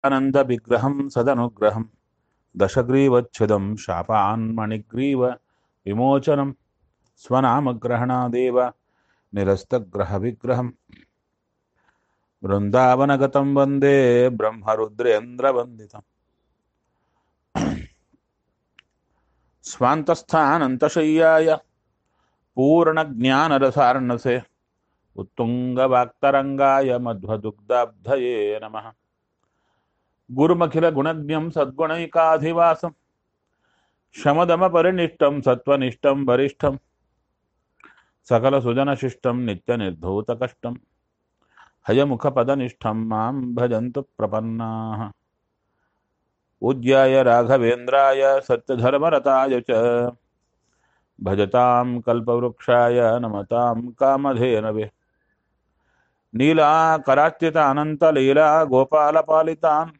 ಆನಂದ ವಿಗ್ರಹಂ ಸದನುಗ್ರಹಂ ದಶಗ್ರೀವಚ್ಛುದಂ ಶಾಪಾನ್ಮಣಿಗ್ರೀವ ವಿಮೋಚನಂ ಸ್ವನಾಮಗ್ರಹಣಾದೇವ ನಿರಸ್ತಗ್ರಹ ವಿಗ್ರಹಂ ಬೃಂದಾವನಗತಂ ವಂದೇ ಬ್ರಹ್ಮರುದ್ರೇಂದ್ರವಂದಿತಂ ಸ್ವಾಂತಸ್ಥಾನಂತಶಯ್ಯಾಯ ಪೂರ್ಣಜ್ಞಾನರಸಾರ್ಣಸೆ ಉತ್ತುಂಗವಾಕ್ತರಂಗಾಯ ಮಧ್ವದುಗ್ಧಾಬ್ಧಯೇ ನಮಃ ಗುರುಮಖಿಲಗುಣಜ್ಞಂ ಸದ್ಗುಣೈಕಾಧಿವಾಸಂ ಶಮದಮಪರಿನಿಷ್ಟಂ ಸತ್ವನಿಷ್ಠಂ ವರಿಷ್ಠಂ सकलसुजनशिष्टं नित्यनिर्धूतकष्टं हयमुखपदनिष्ठं मां भजन्तु प्रपन्नाः पूज्याय राघवेन्द्राय सत्यधर्मरताय च भजतां कल्पवृक्षाय नमतां कामधेनवे नीलाकरार्चितानन्तलीला गोपालपालितान्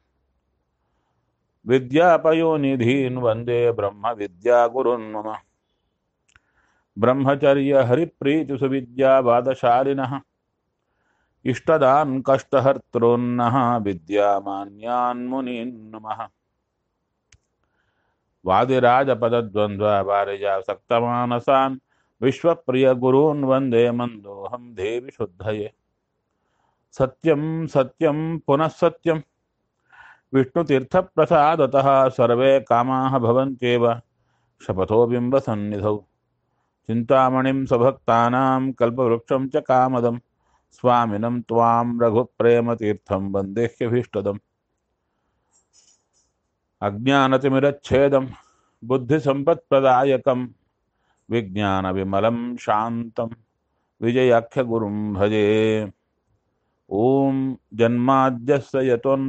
विद्यापयोनिधीन् वन्दे ब्रह्मविद्यागुरुन् मम ಬ್ರಹ್ಮಚರ್ಯ ಹರಿಪ್ರೀತಿ ಸುವಿದ್ಯಾ ಬಾದಶಾಲಿನಃ ಇಷ್ಟದಾನ್ ಕಷ್ಟಹರ್ತॄನ್ನಃ ವಿದ್ಯಾಮಾನ್ಯಾನ್ ಮುನೀನ್ ನಮಃ ವಾದಿರಾಜಪದದ್ವಂದ್ವ ವಾರಿಜಾಸಕ್ತಮಾನಸಾನ್ ವಿಶ್ವಪ್ರಿಯ ಗುರೂನ್ ವಂದೇ ಮಂದೋಹಂ ದೇವಿ ಶುದ್ಧಯೇ ಸತ್ಯಂ ಸತ್ಯಂ ಪುನಃ ಸತ್ಯಂ ವಿಷ್ಣುತೀರ್ಥಪ್ರಸಾದತಃ ಸರ್ವೇ ಕಾಮಾಹ ಭವಂತ್ಯೇವ ಶಪಥೋ ಬಿಂಬಸನ್ನಿಧೌ ಚಿಂತಾಮಣಿಂ ಸ್ವಭಕ್ತಾನಾಂ ಕಲ್ಪವೃಕ್ಷಂ ಚ ಕಾಮದಂ ಸ್ವಾಮಿನಂ ತ್ವಾಂ ರಘುಪ್ರೇಮತೀರ್ಥಂ ವಂದೇಹ್ಯಭೀಷ್ಟದಂ ಅಜ್ಞಾನತಿಮಿರಚ್ಛೇದಂ ಬುದ್ಧಿಸಂಪತ್ಪ್ರದಾಯಕಂ ವಿಜ್ಞಾನವಿಮಲಂ ಶಾಂತಂ ವಿಜಯಾಖ್ಯಗುರುಂ ಭಜೆ ಓಂ ಜನ್ಮಾದ್ಯಸ್ಯ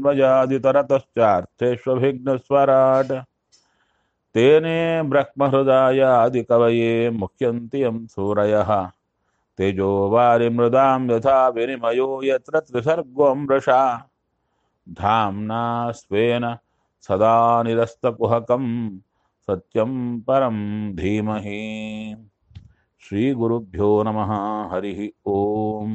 ಯತೋನ್ವಯಾದಿತರತಶ್ಚಾರ್ಥೇष्वभिघ्नस्वराट् तेने ब्रह्महृदायादिकवये मुह्यन्ति यं सूरयः तेजो वारिमृदां यथा विनिमयो यत्र त्रिसर्गोऽमृषा धाम्ना स्वेन सदा निरस्तकुहकं सत्यं परं धीमहि श्रीगुरुभ्यो नमः हरिः ओम्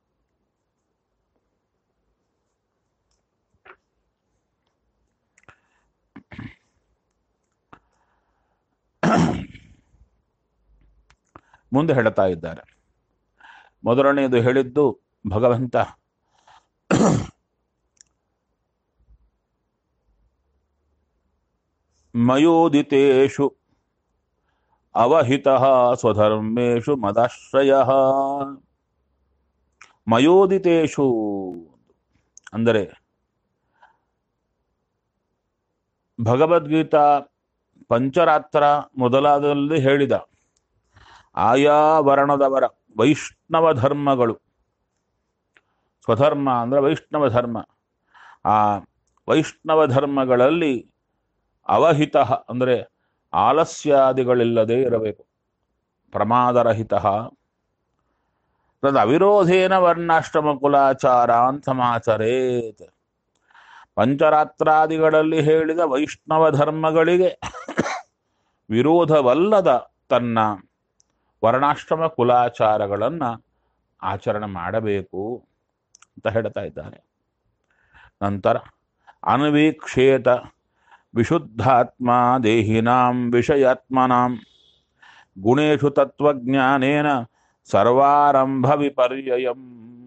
ಮುಂದೆ ಹೇಳ್ತಾ ಇದ್ದಾರೆ ಮೊದಲನೆಯದು ಹೇಳಿದ್ದು ಭಗವಂತ ಮಯೋದಿತೇಷು ಅವಹಿತ ಸ್ವಧರ್ಮೇಶು ಮದಾಶ್ರಯ ಮಯೋದಿತೇಷು ಅಂದರೆ ಭಗವದ್ಗೀತಾ ಪಂಚರಾತ್ರ ಮೊದಲಾದಲ್ಲಿ ಹೇಳಿದ ಆಯಾ ವರ್ಣದವರ ವೈಷ್ಣವ ಧರ್ಮಗಳು ಸ್ವಧರ್ಮ ಅಂದರೆ ವೈಷ್ಣವ ಧರ್ಮ ಆ ವೈಷ್ಣವ ಧರ್ಮಗಳಲ್ಲಿ ಅವಹಿತ ಅಂದರೆ ಆಲಸ್ಯಾದಿಗಳಿಲ್ಲದೆ ಇರಬೇಕು ಪ್ರಮಾದರಹಿತ ತದ್ ಅವಿರೋಧೇನ ವರ್ಣಾಶ್ರಮ ಕುಲಾಚಾರಾನ್ ಸಮಾಚರೇತ್ ಪಂಚರಾತ್ರಾದಿಗಳಲ್ಲಿ ಹೇಳಿದ ವೈಷ್ಣವ ಧರ್ಮಗಳಿಗೆ ವಿರೋಧವಲ್ಲದ ತನ್ನ ವರ್ಣಾಶ್ರಮ ಕುಲಾಚಾರಗಳನ್ನು ಆಚರಣೆ ಮಾಡಬೇಕು ಅಂತ ಹೇಳ್ತಾ ಇದ್ದಾರೆ ನಂತರ ಅನ್ವೀಕ್ಷೇತ ವಿಶುದ್ಧಾತ್ಮ ದೇಹಿನಾಂ ವಿಷಯಾತ್ಮನಾಂ ಗುಣೇಶು ತತ್ವಜ್ಞಾನೇನ ಸರ್ವಾರಂಭ ವಿಪರ್ಯಯಂ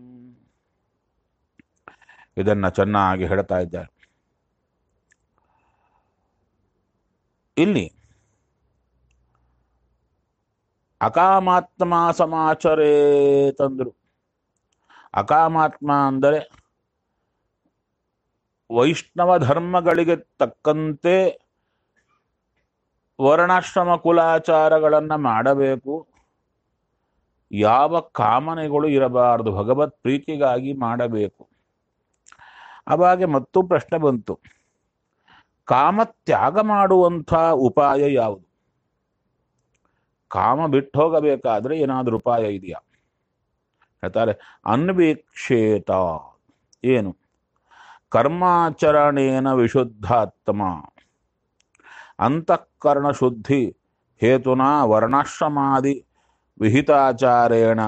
ಇದನ್ನ ಚೆನ್ನಾಗಿ ಹೇಳ್ತಾ ಇದ್ದಾರೆ ಇಲ್ಲಿ ಅಕಾಮಾತ್ಮ ಸಮಾಚರೇ ತಂದರು ಅಕಾಮಾತ್ಮ ಅಂದರೆ ವೈಷ್ಣವ ಧರ್ಮಗಳಿಗೆ ತಕ್ಕಂತೆ ವರ್ಣಾಶ್ರಮ ಕುಲಾಚಾರಗಳನ್ನು ಮಾಡಬೇಕು ಯಾವ ಕಾಮನೆಗಳು ಇರಬಾರದು ಭಗವತ್ ಪ್ರೀತಿಗಾಗಿ ಮಾಡಬೇಕು ಅವಾಗೆ ಮತ್ತೂ ಪ್ರಶ್ನೆ ಬಂತು ಕಾಮ ತ್ಯಾಗ ಮಾಡುವಂಥ ಉಪಾಯ ಯಾವುದು ಕಾಮ ಬಿಟ್ಟು ಹೋಗಬೇಕಾದ್ರೆ ಏನಾದರೂ ಉಪಾಯ ಇದೆಯಾ ಹೇಳ್ತಾರೆ ಅನ್ವೀಕ್ಷೇತ ಏನು ಕರ್ಮಾಚರಣೇನ ವಿಶುದ್ಧಾತ್ಮ ಅಂತಃಕರಣ ಶುದ್ಧಿ ಹೇತುನಾ ವರ್ಣಾಶ್ರಮಾದಿ ವಿಹಿತಾಚಾರೇಣ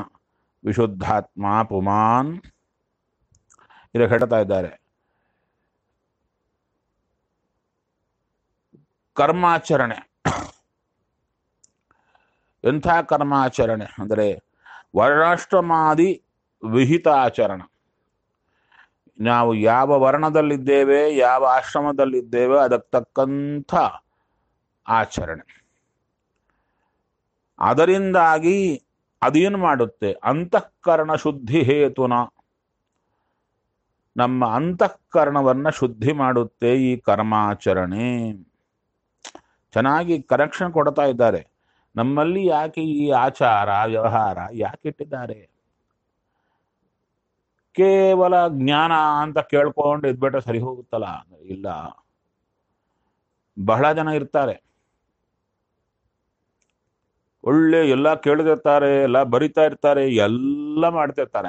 ವಿಶುದ್ಧಾತ್ಮ ಪುಮಾನ್ ಇದಕ್ಕೆ ಹೇಳ್ತಾ ಇದ್ದಾರೆ ಕರ್ಮಾಚರಣೆ ಎಂಥ ಕರ್ಮಾಚರಣೆ ಅಂದರೆ ವರ್ಣಾಶ್ರಮಾದಿ ವಿಹಿತಾಚರಣ ನಾವು ಯಾವ ವರ್ಣದಲ್ಲಿದ್ದೇವೆ ಯಾವ ಆಶ್ರಮದಲ್ಲಿದ್ದೇವೆ ಅದಕ್ಕೆ ತಕ್ಕಂಥ ಆಚರಣೆ ಅದರಿಂದಾಗಿ ಅದೇನು ಮಾಡುತ್ತೆ ಅಂತಃಕರಣ ಶುದ್ಧಿ ಹೇತುನ ನಮ್ಮ ಅಂತಃಕರಣವನ್ನ ಶುದ್ಧಿ ಮಾಡುತ್ತೆ ಈ ಕರ್ಮಾಚರಣೆ ಚೆನ್ನಾಗಿ ಕರೆಕ್ಷನ್ ಕೊಡ್ತಾ ಇದ್ದಾರೆ ನಮ್ಮಲ್ಲಿ ಯಾಕೆ ಈ ಆಚಾರ ವ್ಯವಹಾರ ಯಾಕೆ ಇಟ್ಟಿದ್ದಾರೆ ಕೇವಲ ಜ್ಞಾನ ಅಂತ ಕೇಳ್ಕೊಂಡು ಇದ್ಬಿಟ್ರೆ ಸರಿ ಹೋಗುತ್ತಲ್ಲ ಇಲ್ಲ ಬಹಳ ಜನ ಇರ್ತಾರೆ ಒಳ್ಳೆ ಎಲ್ಲ ಕೇಳ್ದಿರ್ತಾರೆ ಎಲ್ಲ ಬರಿತಾ ಇರ್ತಾರೆ ಎಲ್ಲ ಮಾಡ್ತಿರ್ತಾರೆ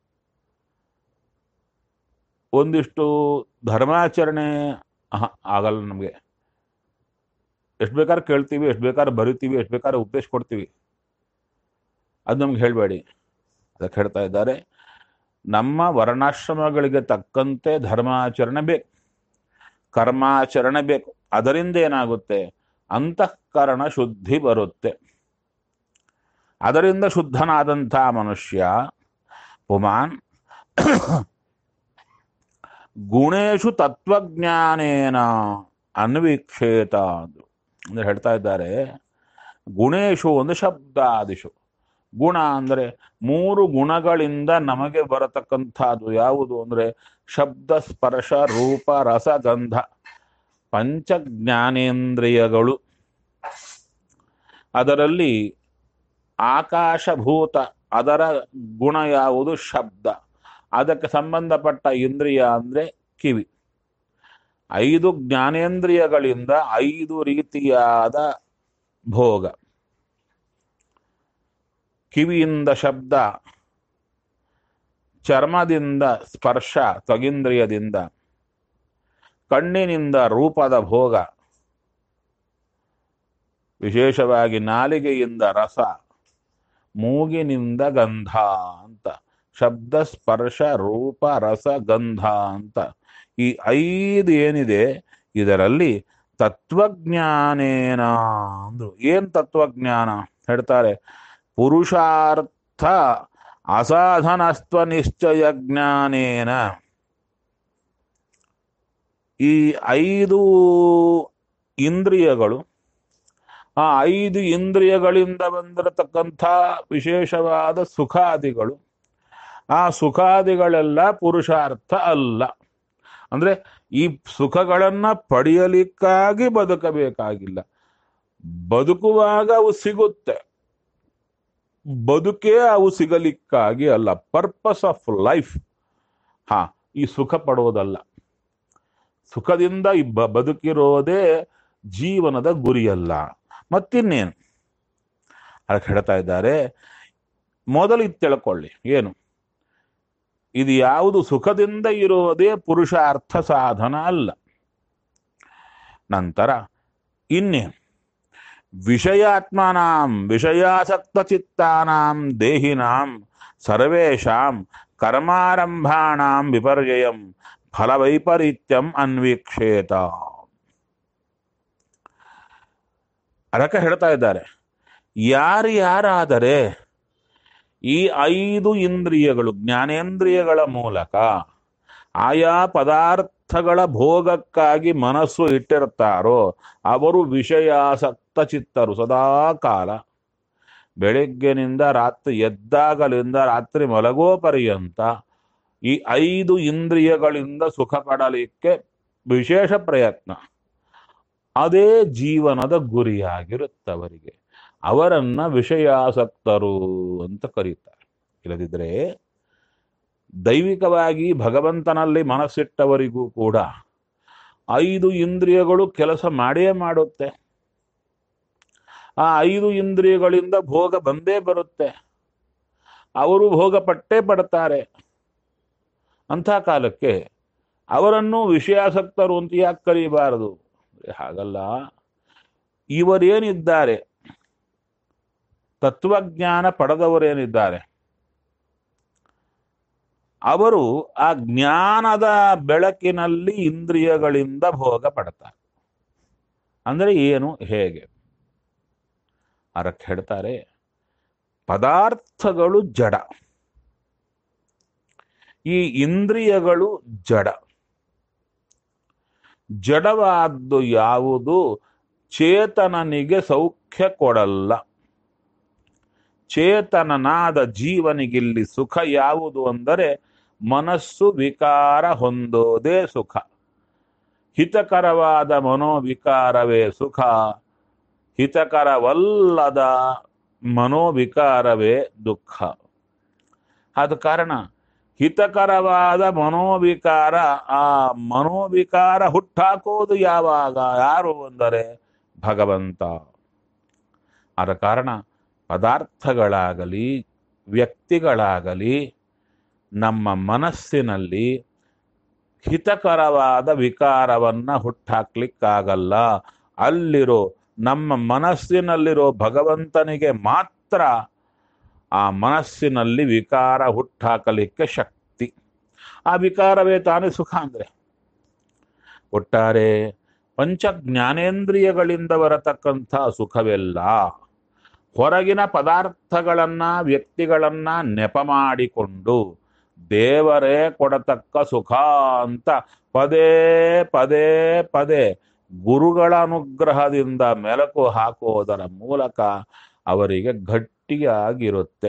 ಒಂದಿಷ್ಟು ಧರ್ಮಾಚರಣೆ ಆಹಾ, ಆಗಲ್ಲ ನಮಗೆ ಎಷ್ಟು ಬೇಕಾದ್ರೆ ಕೇಳ್ತೀವಿ ಎಷ್ಟು ಬೇಕಾದ್ರೆ ಬರಿತೀವಿ ಎಷ್ಟು ಬೇಕಾದ್ರೆ ಉಪದೇಶ ಕೊಡ್ತೀವಿ ಅದು ನಮ್ಗೆ ಹೇಳಬೇಡಿ ಅದಕ್ಕೆ ಹೇಳ್ತಾ ಇದ್ದಾರೆ ನಮ್ಮ ವರ್ಣಾಶ್ರಮಗಳಿಗೆ ತಕ್ಕಂತೆ ಧರ್ಮಾಚರಣೆ ಬೇಕು ಕರ್ಮಾಚರಣೆ ಬೇಕು ಅದರಿಂದ ಏನಾಗುತ್ತೆ ಅಂತಃಕರಣ ಶುದ್ಧಿ ಬರುತ್ತೆ ಅದರಿಂದ ಶುದ್ಧನಾದಂಥ ಮನುಷ್ಯ ಪುಮಾನ್ ಗುಣೇಶು ತತ್ವಜ್ಞಾನೇನ ಅನ್ವೀಕ್ಷೇತ ಅಂದ್ರು ಅಂದ್ರೆ ಹೇಳ್ತಾ ಇದ್ದಾರೆ ಗುಣೇಶು ಒಂದು ಶಬ್ದಾದಿಶು ಗುಣ ಅಂದ್ರೆ ಮೂರು ಗುಣಗಳಿಂದ ನಮಗೆ ಬರತಕ್ಕಂಥದ್ದು ಯಾವುದು ಅಂದ್ರೆ ಶಬ್ದ ಸ್ಪರ್ಶ ರೂಪ ರಸ ಗಂಧ ಪಂಚ ಜ್ಞಾನೇಂದ್ರಿಯಗಳು ಅದರಲ್ಲಿ ಆಕಾಶಭೂತ ಅದರ ಗುಣ ಯಾವುದು ಶಬ್ದ ಅದಕ್ಕೆ ಸಂಬಂಧಪಟ್ಟ ಇಂದ್ರಿಯ ಅಂದ್ರೆ ಕಿವಿ ಐದು ಜ್ಞಾನೇಂದ್ರಿಯಗಳಿಂದ ಐದು ರೀತಿಯಾದ ಭೋಗ ಕಿವಿಯಿಂದ ಶಬ್ದ ಚರ್ಮದಿಂದ ಸ್ಪರ್ಶ ತ್ವಗಿಂದ್ರಿಯದಿಂದ ಕಣ್ಣಿನಿಂದ ರೂಪದ ಭೋಗ ವಿಶೇಷವಾಗಿ ನಾಲಿಗೆಯಿಂದ ರಸ ಮೂಗಿನಿಂದ ಗಂಧ ಅಂತ ಶಬ್ದ ಸ್ಪರ್ಶ ರೂಪ ರಸ ಗಂಧ ಅಂತ ಈ ಐದು ಏನಿದೆ ಇದರಲ್ಲಿ ತತ್ವಜ್ಞಾನೇನ ಅಂದ್ರು ಏನ್ ತತ್ವಜ್ಞಾನ ಹೇಳ್ತಾರೆ ಪುರುಷಾರ್ಥ ಅಸಾಧನಸ್ತ್ವ ನಿಶ್ಚಯ ಜ್ಞಾನೇನ ಈ ಐದು ಇಂದ್ರಿಯಗಳು ಆ ಐದು ಇಂದ್ರಿಯಗಳಿಂದ ಬಂದಿರತಕ್ಕಂಥ ವಿಶೇಷವಾದ ಸುಖಾದಿಗಳು ಆ ಸುಖಾದಿಗಳೆಲ್ಲ ಪುರುಷಾರ್ಥ ಅಲ್ಲ ಅಂದ್ರೆ ಈ ಸುಖಗಳನ್ನ ಪಡೆಯಲಿಕ್ಕಾಗಿ ಬದುಕಬೇಕಾಗಿಲ್ಲ ಬದುಕುವಾಗ ಅವು ಸಿಗುತ್ತೆ ಬದುಕೇ ಅವು ಸಿಗಲಿಕ್ಕಾಗಿ ಅಲ್ಲ ಪರ್ಪಸ್ ಆಫ್ ಲೈಫ್ ಹಾ ಈ ಸುಖ ಪಡೋದಲ್ಲ ಸುಖದಿಂದ ಈ ಬ- ಬದುಕಿರೋದೇ ಜೀವನದ ಗುರಿಯಲ್ಲ ಮತ್ತಿನ್ನೇನು ಅದಕ್ಕೆ ಹೇಳ್ತಾ ಇದ್ದಾರೆ ಮೊದಲು ಇದು ತಿಳ್ಕೊಳ್ಳಿ ಏನು ಇದು ಯಾವುದು ಸುಖದಿಂದ ಇರೋದೇ ಪುರುಷಾರ್ಥ ಸಾಧನ ಅಲ್ಲ ನಂತರ ಇನ್ನೇನು ವಿಷಯಾತ್ಮನಾಂ ವಿಷಯಾಸಕ್ತ ಚಿತ್ತಾನಾಂ ದೇಹಿನಾಂ ಸರ್ವೇಷಾಂ ಕರ್ಮಾರಂಭಾಣಾಂ ವಿಪರ್ಯಯಂ ಫಲವೈಪರೀತ್ಯಂ ಅನ್ವೀಕ್ಷೇತ ಅದಕ್ಕೆ ಹೇಳ್ತಾ ಇದ್ದಾರೆ ಯಾರು ಯಾರಾದರೆ ಈ ಐದು ಇಂದ್ರಿಯಗಳು ಜ್ಞಾನೇಂದ್ರಿಯಗಳ ಮೂಲಕ ಆಯಾ ಪದಾರ್ಥಗಳ ಭೋಗಕ್ಕಾಗಿ ಮನಸ್ಸು ಇಟ್ಟಿರ್ತಾರೋ ಅವರು ವಿಷಯಾಸಕ್ತ ಚಿತ್ತರು ಸದಾ ಕಾಲ ಬೆಳಗ್ಗೆನಿಂದ ರಾತ್ರಿ ಎದ್ದಾಗಲಿಂದ ರಾತ್ರಿ ಮಲಗೋ ಪರ್ಯಂತ ಈ ಐದು ಇಂದ್ರಿಯಗಳಿಂದ ಸುಖ ಪಡಲಿಕ್ಕೆ ವಿಶೇಷ ಪ್ರಯತ್ನ ಅದೇ ಜೀವನದ ಗುರಿಯಾಗಿರುತ್ತವರಿಗೆ ಅವರನ್ನ ವಿಷಯಾಸಕ್ತರು ಅಂತ ಕರೀತಾರೆ ಇಲ್ಲದಿದ್ರೆ ದೈವಿಕವಾಗಿ ಭಗವಂತನಲ್ಲಿ ಮನಸ್ಸಿಟ್ಟವರಿಗೂ ಕೂಡ ಐದು ಇಂದ್ರಿಯಗಳು ಕೆಲಸ ಮಾಡೇ ಮಾಡುತ್ತೆ ಆ ಐದು ಇಂದ್ರಿಯಗಳಿಂದ ಭೋಗ ಬಂದೇ ಬರುತ್ತೆ ಅವರು ಭೋಗ ಪಟ್ಟೇ ಪಡ್ತಾರೆ ಅಂಥ ಕಾಲಕ್ಕೆ ಅವರನ್ನು ವಿಷಯಾಸಕ್ತರು ಅಂತ ಯಾಕೆ ಕರೀಬಾರದು ಹಾಗಲ್ಲ ಇವರೇನಿದ್ದಾರೆ ತತ್ವಜ್ಞಾನ ಪಡೆದವರೇನಿದ್ದಾರೆ ಅವರು ಆ ಜ್ಞಾನದ ಬೆಳಕಿನಲ್ಲಿ ಇಂದ್ರಿಯಗಳಿಂದ ಭೋಗ ಪಡ್ತಾರೆ ಅಂದರೆ ಏನು ಹೇಗೆ ಅದಕ್ಕೆ ಹೇಳ್ತಾರೆ ಪದಾರ್ಥಗಳು ಜಡ ಈ ಇಂದ್ರಿಯಗಳು ಜಡ ಜಡವಾದ್ದು ಯಾವುದು ಚೇತನನಿಗೆ ಸೌಖ್ಯ ಕೊಡಲ್ಲ ಚೇತನನಾದ ಜೀವನಿಗಿಲ್ಲಿ ಸುಖ ಯಾವುದು ಅಂದರೆ ಮನಸ್ಸು ವಿಕಾರ ಹೊಂದೋದೇ ಸುಖ ಹಿತಕರವಾದ ಮನೋವಿಕಾರವೇ ಸುಖ ಹಿತಕರವಲ್ಲದ ಮನೋವಿಕಾರವೇ ದುಃಖ ಆದ ಕಾರಣ ಹಿತಕರವಾದ ಮನೋವಿಕಾರ ಆ ಮನೋವಿಕಾರ ಹುಟ್ಟಾಕೋದು ಯಾವಾಗ ಯಾರು ಅಂದರೆ ಭಗವಂತ ಆದ ಕಾರಣ ಪದಾರ್ಥಗಳಾಗಲಿ ವ್ಯಕ್ತಿಗಳಾಗಲಿ ನಮ್ಮ ಮನಸ್ಸಿನಲ್ಲಿ ಹಿತಕರವಾದ ವಿಕಾರವನ್ನ ಹುಟ್ಟಾಕ್ಲಿಕ್ಕಾಗಲ್ಲ ಅಲ್ಲಿರೋ ನಮ್ಮ ಮನಸ್ಸಿನಲ್ಲಿರೋ ಭಗವಂತನಿಗೆ ಮಾತ್ರ ಆ ಮನಸ್ಸಿನಲ್ಲಿ ವಿಕಾರ ಹುಟ್ಟಾಕಲಿಕ್ಕೆ ಶಕ್ತಿ ಆ ವಿಕಾರವೇ ತಾನೇ ಸುಖ ಅಂದ್ರೆ ಒಟ್ಟಾರೆ ಪಂಚ ಜ್ಞಾನೇಂದ್ರಿಯಗಳಿಂದ ಬರತಕ್ಕಂಥ ಸುಖವೆಲ್ಲ ಹೊರಗಿನ ಪದಾರ್ಥಗಳನ್ನ ವ್ಯಕ್ತಿಗಳನ್ನ ನೆಪ ಮಾಡಿಕೊಂಡು ದೇವರೇ ಕೊಡತಕ್ಕ ಸುಖ ಅಂತ ಪದೇ ಪದೇ ಪದೇ ಗುರುಗಳ ಅನುಗ್ರಹದಿಂದ ಮೆಲಕು ಹಾಕುವುದರ ಮೂಲಕ ಅವರಿಗೆ ಗಟ್ಟಿಯಾಗಿರುತ್ತೆ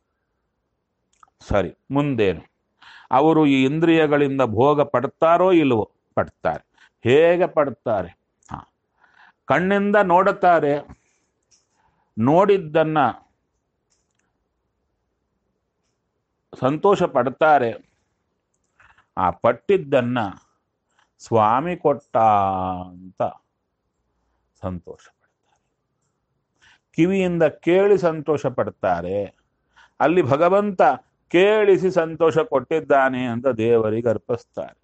ಸರಿ ಮುಂದೇನು ಅವರು ಈ ಇಂದ್ರಿಯಗಳಿಂದ ಭೋಗ ಪಡ್ತಾರೋ ಇಲ್ವೋ ಪಡ್ತಾರೆ ಹೇಗೆ ಪಡ್ತಾರೆ ಹಾ ಕಣ್ಣಿಂದ ನೋಡುತ್ತಾರೆ ನೋಡಿದ್ದನ್ನ ಸಂತೋಷ ಪಡ್ತಾರೆ ಆ ಪಟ್ಟಿದ್ದನ್ನ ಸ್ವಾಮಿ ಕೊಟ್ಟ ಅಂತ ಸಂತೋಷ ಪಡ್ತಾರೆ ಕಿವಿಯಿಂದ ಕೇಳಿ ಸಂತೋಷ ಪಡ್ತಾರೆ ಅಲ್ಲಿ ಭಗವಂತ ಕೇಳಿಸಿ ಸಂತೋಷ ಕೊಟ್ಟಿದ್ದಾನೆ ಅಂತ ದೇವರಿಗೆ ಅರ್ಪಿಸ್ತಾರೆ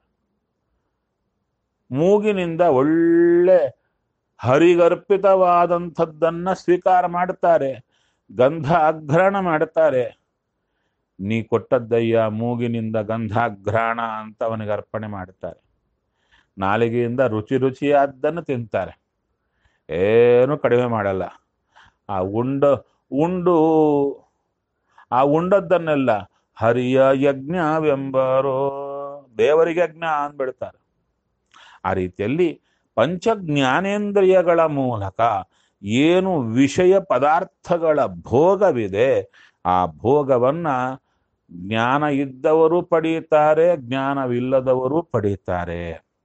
ಮೂಗಿನಿಂದ ಒಳ್ಳೆ ಹರಿಗರ್ಪಿತವಾದಂಥದ್ದನ್ನ ಸ್ವೀಕಾರ ಮಾಡ್ತಾರೆ ಗಂಧ ಅಘ್ರಾಣ ಮಾಡ್ತಾರೆ ನೀ ಕೊಟ್ಟದ್ದಯ್ಯ ಮೂಗಿನಿಂದ ಗಂಧಾಘ್ರಾಣ ಅಂತ ಅವನಿಗೆ ಅರ್ಪಣೆ ಮಾಡ್ತಾರೆ ನಾಲಿಗೆಯಿಂದ ರುಚಿ ರುಚಿಯಾದ್ದನ್ನು ತಿಂತಾರೆ ಏನು ಕಡಿಮೆ ಮಾಡಲ್ಲ ಆ ಉಂಡ ಉಂಡು ಆ ಉಂಡದ್ದನ್ನೆಲ್ಲ ಹರಿಯ ಯಜ್ಞವೆಂಬರೋ ದೇವರಿಗೆ ಯಜ್ಞ ಅಂದ್ಬಿಡ್ತಾರೆ ಆ ರೀತಿಯಲ್ಲಿ ಪಂಚ ಜ್ಞಾನೇಂದ್ರಿಯಗಳ ಮೂಲಕ ಏನು ವಿಷಯ ಪದಾರ್ಥಗಳ ಭೋಗವಿದೆ ಆ ಭೋಗವನ್ನ ಜ್ಞಾನ ಇದ್ದವರು ಪಡೀತಾರೆ ಜ್ಞಾನವಿಲ್ಲದವರು ಪಡೀತಾರೆ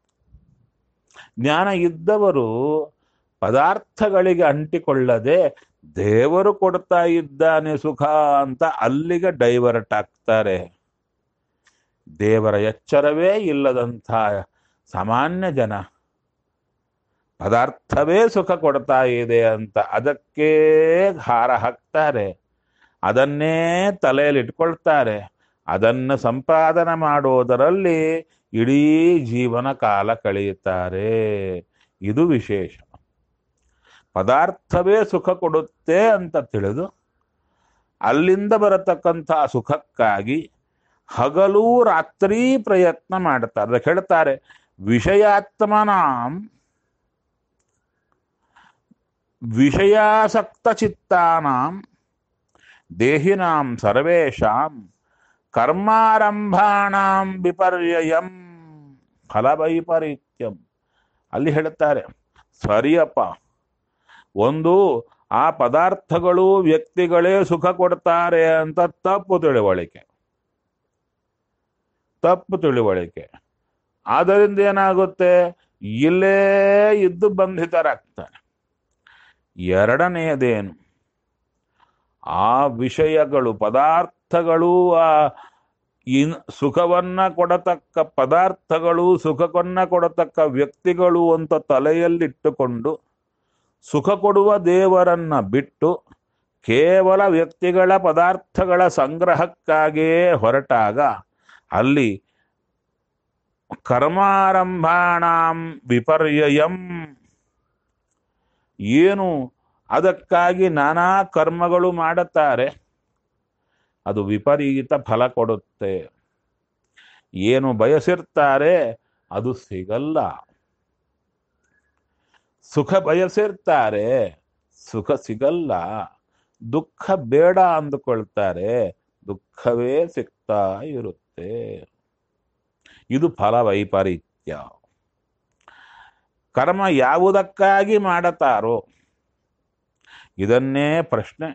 ಜ್ಞಾನ ಇದ್ದವರು ಪದಾರ್ಥಗಳಿಗೆ ಅಂಟಿಕೊಳ್ಳದೆ ದೇವರು ಕೊಡ್ತಾ ಇದ್ದಾನೆ ಸುಖ ಅಂತ ಅಲ್ಲಿಗೆ ಡೈವರ್ಟ್ ಆಗ್ತಾರೆ ದೇವರ ಎಚ್ಚರವೇ ಇಲ್ಲದಂಥ ಸಾಮಾನ್ಯ ಜನ ಪದಾರ್ಥವೇ ಸುಖ ಕೊಡ್ತಾ ಇದೆ ಅಂತ ಅದಕ್ಕೇ ಹಾರ ಹಾಕ್ತಾರೆ ಅದನ್ನೇ ತಲೆಯಲ್ಲಿ ಇಟ್ಕೊಳ್ತಾರೆ ಅದನ್ನು ಸಂಪಾದನೆ ಮಾಡೋದರಲ್ಲಿ ಇಡೀ ಜೀವನ ಕಾಲ ಕಳೆಯುತ್ತಾರೆ ಇದು ವಿಶೇಷ ಪದಾರ್ಥವೇ ಸುಖ ಕೊಡುತ್ತೆ ಅಂತ ತಿಳಿದು ಅಲ್ಲಿಂದ ಬರತಕ್ಕಂಥ ಸುಖಕ್ಕಾಗಿ ಹಗಲು ರಾತ್ರಿ ಪ್ರಯತ್ನ ಮಾಡ್ತಾರೆ ಅದಕ್ಕೆ ಹೇಳ್ತಾರೆ ವಿಷಯಾತ್ಮನಾಂ ವಿಷಯಾಸಕ್ತ ಚಿತ್ತಾನಾಂ ದೇಹಿನಾಂ ಸರ್ವೇಷಾಂ ಕರ್ಮಾರಂಭಾಣಾಂ ವಿಪರ್ಯಯಂ ಫಲವೈಪರೀತ್ಯಂ ಅಲ್ಲಿ ಹೇಳುತ್ತಾರೆ ಸರಿಯಪ್ಪ ಒಂದು ಆ ಪದಾರ್ಥಗಳು ವ್ಯಕ್ತಿಗಳೇ ಸುಖ ಕೊಡ್ತಾರೆ ಅಂತ ತಪ್ಪು ತಿಳುವಳಿಕೆ ತಪ್ಪು ತಿಳುವಳಿಕೆ ಆದ್ದರಿಂದ ಏನಾಗುತ್ತೆ ಇಲ್ಲೇ ಇದ್ದು ಬಂಧಿತರಾಗ್ತಾರೆ ಎರಡನೆಯದೇನು ಆ ವಿಷಯಗಳು ಪದಾರ್ಥಗಳು ಆ ಇನ್ ಸುಖವನ್ನ ಕೊಡತಕ್ಕ ಪದಾರ್ಥಗಳು ಸುಖವನ್ನ ಕೊಡತಕ್ಕ ವ್ಯಕ್ತಿಗಳು ಅಂತ ತಲೆಯಲ್ಲಿಟ್ಟುಕೊಂಡು ಸುಖ ಕೊಡುವ ದೇವರನ್ನ ಬಿಟ್ಟು ಕೇವಲ ವ್ಯಕ್ತಿಗಳ ಪದಾರ್ಥಗಳ ಸಂಗ್ರಹಕ್ಕಾಗಿಯೇ ಹೊರಟಾಗ ಅಲ್ಲಿ ಕರ್ಮಾರಂಭಾಣಾಂ ವಿಪರ್ಯಯಂ ಏನು ಅದಕ್ಕಾಗಿ ನಾನಾ ಕರ್ಮಗಳು ಮಾಡುತ್ತಾರೆ ಅದು ವಿಪರೀತ ಫಲ ಕೊಡುತ್ತೆ ಏನು ಬಯಸಿರ್ತಾರೆ ಅದು ಸಿಗಲ್ಲ ಸುಖ ಬಯಸಿರ್ತಾರೆ ಸುಖ ಸಿಗಲ್ಲ ದುಃಖ ಬೇಡ ಅಂದುಕೊಳ್ತಾರೆ ದುಃಖವೇ ಸಿಗ್ತಾ ಇರುತ್ತೆ ಇದು ಫಲ ವೈಪರೀತ್ಯ ಕರ್ಮ ಯಾವುದಕ್ಕಾಗಿ ಮಾಡತಾರೋ ಇದನ್ನೇ ಪ್ರಶ್ನೆ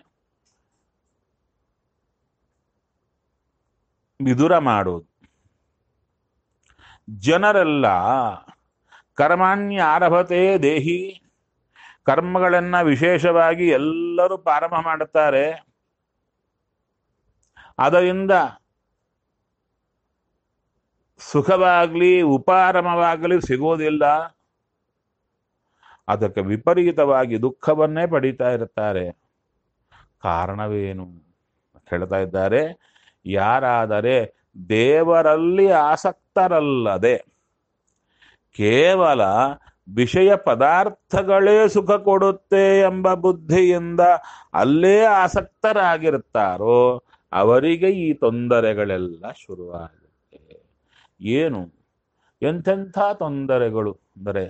ವಿದುರ ಮಾಡೋದು ಜನರೆಲ್ಲ ಕರ್ಮಾಣ್ಯ ಆರಭತೆ ದೇಹಿ ಕರ್ಮಗಳನ್ನ ವಿಶೇಷವಾಗಿ ಎಲ್ಲರೂ ಪ್ರಾರಂಭ ಮಾಡುತ್ತಾರೆ ಅದರಿಂದ ಸುಖವಾಗ್ಲಿ ಉಪಾರಮವಾಗಲಿ ಸಿಗೋದಿಲ್ಲ ಅದಕ್ಕೆ ವಿಪರೀತವಾಗಿ ದುಃಖವನ್ನೇ ಪಡೀತಾ ಇರುತ್ತಾರೆ ಕಾರಣವೇನು ಹೇಳ್ತಾ ಇದ್ದಾರೆ ಯಾರಾದರೆ ದೇವರಲ್ಲಿ ಆಸಕ್ತರಲ್ಲದೆ ಕೇವಲ ವಿಷಯ ಪದಾರ್ಥಗಳೇ ಸುಖ ಕೊಡುತ್ತೆ ಎಂಬ ಬುದ್ಧಿಯಿಂದ ಅಲ್ಲೇ ಆಸಕ್ತರಾಗಿರುತ್ತಾರೋ ಅವರಿಗೆ ಈ ತೊಂದರೆಗಳೆಲ್ಲ ಶುರುವಾಗುತ್ತೆ ಏನು ಎಂತೆಂಥ ತೊಂದರೆಗಳು ಅಂದರೆ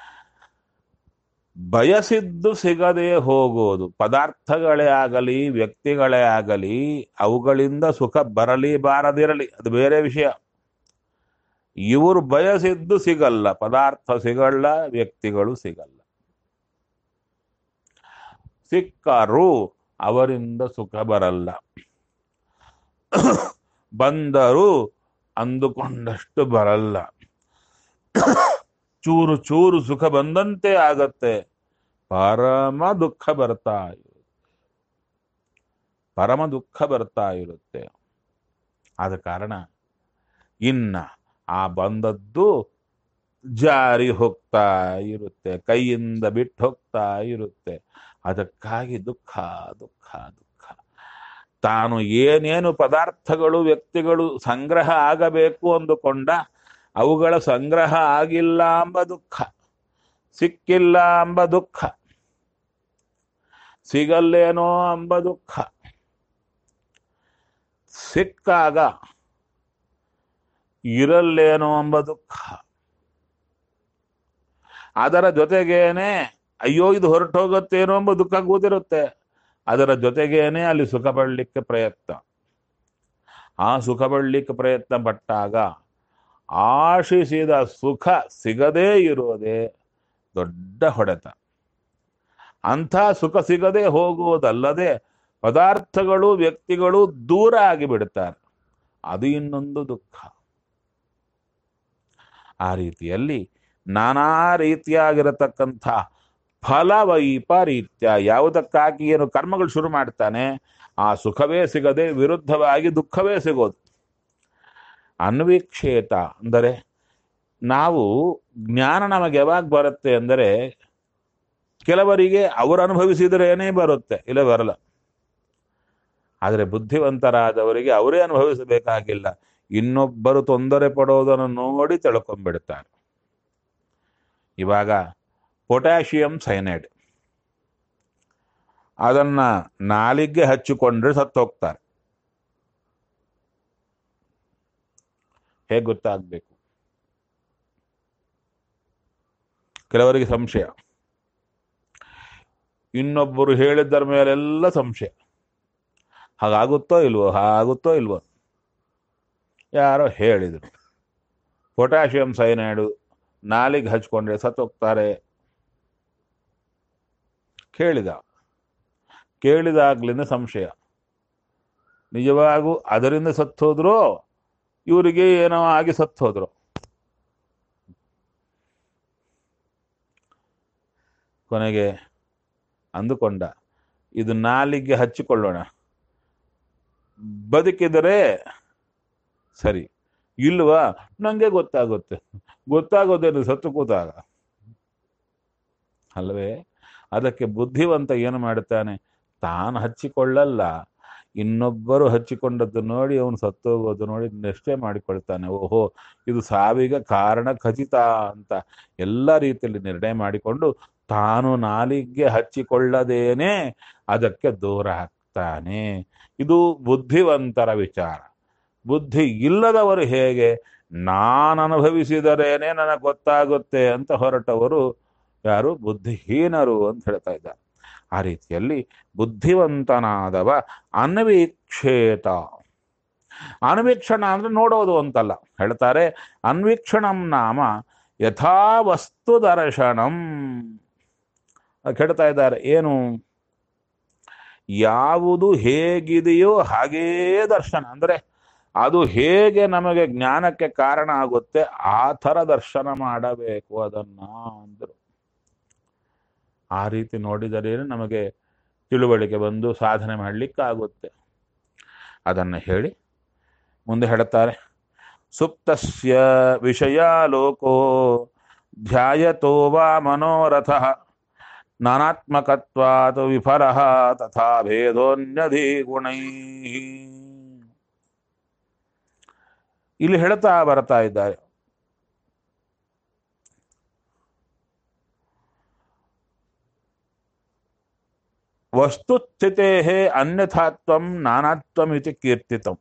ಬಯಸಿದ್ದು ಸಿಗದೆ ಹೋಗೋದು ಪದಾರ್ಥಗಳೇ ಆಗಲಿ ವ್ಯಕ್ತಿಗಳೇ ಆಗಲಿ ಅವುಗಳಿಂದ ಸುಖ ಬರಲಿ ಬಾರದಿರಲಿ ಅದು ಬೇರೆ ವಿಷಯ ಇವರು ಬಯಸಿದ್ದು ಸಿಗಲ್ಲ ಪದಾರ್ಥ ಸಿಗಲ್ಲ ವ್ಯಕ್ತಿಗಳು ಸಿಗಲ್ಲ ಸಿಕ್ಕರು ಅವರಿಂದ ಸುಖ ಬರಲ್ಲ ಬಂದರು ಅಂದುಕೊಂಡಷ್ಟು ಬರಲ್ಲ ಚೂರು ಚೂರು ಸುಖ ಬಂದಂತೆ ಆಗತ್ತೆ ಪರಮ ದುಃಖ ಬರ್ತಾ ಇರುತ್ತೆ ಪರಮ ದುಃಖ ಬರ್ತಾ ಇರುತ್ತೆ ಆದ ಕಾರಣ ಇನ್ನ ಆ ಬಂದದ್ದು ಜಾರಿ ಹೋಗ್ತಾ ಇರುತ್ತೆ ಕೈಯಿಂದ ಬಿಟ್ಟು ಹೋಗ್ತಾ ಇರುತ್ತೆ ಅದಕ್ಕಾಗಿ ದುಃಖ ದುಃಖ ದುಃಖ ತಾನು ಏನೇನು ಪದಾರ್ಥಗಳು ವ್ಯಕ್ತಿಗಳು ಸಂಗ್ರಹ ಆಗಬೇಕು ಅಂದುಕೊಂಡ ಅವುಗಳ ಸಂಗ್ರಹ ಆಗಿಲ್ಲ ಎಂಬ ದುಃಖ ಸಿಕ್ಕಿಲ್ಲ ಎಂಬ ದುಃಖ ಸಿಗಲ್ಲೇನೋ ಎಂಬ ದುಃಖ ಸಿಕ್ಕಾಗ ಇರಲ್ಲೇನೋ ಎಂಬ ದುಃಖ ಅದರ ಜೊತೆಗೇನೆ ಅಯ್ಯೋ ಇದು ಹೊರಟೋಗುತ್ತೇನೋ ಎಂಬ ದುಃಖ ಕೂತಿರುತ್ತೆ ಅದರ ಜೊತೆಗೇನೆ ಅಲ್ಲಿ ಸುಖ ಪಡಲಿಕ್ಕೆ ಪ್ರಯತ್ನ ಆ ಸುಖ ಪಡಲಿಕ್ಕೆ ಪ್ರಯತ್ನ ಪಟ್ಟಾಗ ಆಶಿಸಿದ ಸುಖ ಸಿಗದೇ ಇರೋದೇ ದೊಡ್ಡ ಹೊಡೆತ ಅಂಥ ಸುಖ ಸಿಗದೆ ಹೋಗುವುದಲ್ಲದೆ ಪದಾರ್ಥಗಳು ವ್ಯಕ್ತಿಗಳು ದೂರ ಆಗಿಬಿಡುತ್ತಾರೆ ಅದು ಇನ್ನೊಂದು ದುಃಖ ಆ ರೀತಿಯಲ್ಲಿ ನಾನಾ ರೀತಿಯಾಗಿರತಕ್ಕಂಥ ಫಲ ವೈಪರೀತ್ಯ ಯಾವುದಕ್ಕಾಗಿ ಏನು ಕರ್ಮಗಳು ಶುರು ಮಾಡ್ತಾನೆ ಆ ಸುಖವೇ ಸಿಗದೆ ವಿರುದ್ಧವಾಗಿ ದುಃಖವೇ ಸಿಗೋದು ಅನ್ವೀಕ್ಷೇತ ಅಂದರೆ ನಾವು ಜ್ಞಾನ ನಮಗೆ ಯಾವಾಗ ಬರುತ್ತೆ ಅಂದರೆ ಕೆಲವರಿಗೆ ಅವರು ಅನುಭವಿಸಿದ್ರೇನೇ ಬರುತ್ತೆ ಇಲ್ಲ ಬರಲ್ಲ ಆದರೆ ಬುದ್ಧಿವಂತರಾದವರಿಗೆ ಅವರೇ ಅನುಭವಿಸಬೇಕಾಗಿಲ್ಲ ಇನ್ನೊಬ್ಬರು ತೊಂದರೆ ಪಡೋದನ್ನು ನೋಡಿ ತಿಳ್ಕೊಂಡ್ಬಿಡ್ತಾರೆ ಇವಾಗ ಪೊಟ್ಯಾಷಿಯಂ ಸೈನೈಡ್ ಅದನ್ನ ನಾಲಿಗೆ ಹಚ್ಚಿಕೊಂಡ್ರೆ ಸತ್ತು ಹೋಗ್ತಾರೆ ಹೇಗೆ ಗೊತ್ತಾಗಬೇಕು ಕೆಲವರಿಗೆ ಸಂಶಯ ಇನ್ನೊಬ್ಬರು ಹೇಳಿದ್ದರ ಮೇಲೆಲ್ಲ ಸಂಶಯ ಹಾಗಾಗುತ್ತೋ ಇಲ್ವೋ ಹಾಗುತ್ತೋ ಇಲ್ವೋ ಯಾರೋ ಹೇಳಿದರು ಪೊಟ್ಯಾಷಿಯಂ ಸೈನೈಡು ನಾಲಿಗೆ ಹಚ್ಕೊಂಡ್ರೆ ಸತ್ತೋಗ್ತಾರೆ ಕೇಳಿದ ಕೇಳಿದಾಗ್ಲಿಂದ ಸಂಶಯ ನಿಜವಾಗೂ ಅದರಿಂದ ಸತ್ತೋದ್ರು ಇವರಿಗೆ ಏನೋ ಆಗಿ ಸತ್ತೋದ್ರು ಕೊನೆಗೆ ಅಂದುಕೊಂಡ ಇದು ನಾಲಿಗೆ ಹಚ್ಚಿಕೊಳ್ಳೋಣ ಬದುಕಿದರೆ ಸರಿ ಇಲ್ವಾ ನಂಗೆ ಗೊತ್ತಾಗುತ್ತೆ ಗೊತ್ತಾಗೋದೇನು ಸತ್ತು ಕೂತಾಗ ಅಲ್ವೇ ಅದಕ್ಕೆ ಬುದ್ಧಿವಂತ ಏನು ಮಾಡುತ್ತಾನೆ ತಾನು ಹಚ್ಚಿಕೊಳ್ಳಲ್ಲ ಇನ್ನೊಬ್ಬರು ಹಚ್ಚಿಕೊಂಡದ್ದು ನೋಡಿ ಅವನು ಸತ್ತೋಗೋದು ನೋಡಿ ನಿಷ್ಠೆ ಮಾಡಿಕೊಳ್ತಾನೆ ಓಹೋ ಇದು ಸಾವಿಗೆ ಕಾರಣ ಖಚಿತ ಅಂತ ಎಲ್ಲ ರೀತಿಯಲ್ಲಿ ನಿರ್ಣಯ ಮಾಡಿಕೊಂಡು ತಾನು ನಾಲಿಗೆ ಹಚ್ಚಿಕೊಳ್ಳದೇನೆ ಅದಕ್ಕೆ ದೂರ ಹಾಕ್ತಾನೆ ಇದು ಬುದ್ಧಿವಂತರ ವಿಚಾರ ಬುದ್ಧಿ ಇಲ್ಲದವರು ಹೇಗೆ ನಾನು ಅನುಭವಿಸಿದರೇನೆ ನನಗೆ ಗೊತ್ತಾಗುತ್ತೆ ಅಂತ ಹೊರಟವರು ಯಾರು ಬುದ್ಧಿಹೀನರು ಅಂತ ಹೇಳ್ತಾ ಇದ್ದಾರೆ ಆ ರೀತಿಯಲ್ಲಿ ಬುದ್ಧಿವಂತನಾದವ ಅನ್ವೀಕ್ಷೇತ ಅನ್ವೀಕ್ಷಣ ಅಂದ್ರೆ ನೋಡೋದು ಅಂತಲ್ಲ ಹೇಳ್ತಾರೆ ಅನ್ವೀಕ್ಷಣಂ ನಾಮ ಯಥಾ ವಸ್ತು ದರ್ಶನಂ ಅದಕ್ಕೆ ಹೇಳ್ತಾ ಇದ್ದಾರೆ ಏನು ಯಾವುದು ಹೇಗಿದೆಯೋ ಹಾಗೇ ದರ್ಶನ ಅಂದ್ರೆ ಅದು ಹೇಗೆ ನಮಗೆ ಜ್ಞಾನಕ್ಕೆ ಕಾರಣ ಆಗುತ್ತೆ ಆ ಥರ ದರ್ಶನ ಮಾಡಬೇಕು ಅದನ್ನ ಅಂದರು ಆ ರೀತಿ ನೋಡಿದರೆ ನಮಗೆ ತಿಳುವಳಿಕೆ ಬಂದು ಸಾಧನೆ ಮಾಡಲಿಕ್ಕಾಗುತ್ತೆ ಅದನ್ನು ಹೇಳಿ ಮುಂದೆ ಹೇಳುತ್ತಾರೆ ಸುಪ್ತಸ್ಯ ವಿಷಯ ಲೋಕೋ ಧ್ಯಾಯತೋ ವಾ ಮನೋರಥ ನಾನಾತ್ಮಕತ್ವಾತ್ ವಿಫಲ ತಥಾ ಭೇದೋನ್ಯಧಿ ಗುಣೈ ಇಲ್ಲಿ ಹೇಳ್ತಾ ಬರ್ತಾ ಇದ್ದಾರೆ ವಸ್ತುಸ್ಥಿತೇ ಅನ್ಯಥಾತ್ವಂ ನಾನಾತ್ವಮಿತಿ ಕೀರ್ತಿತಂ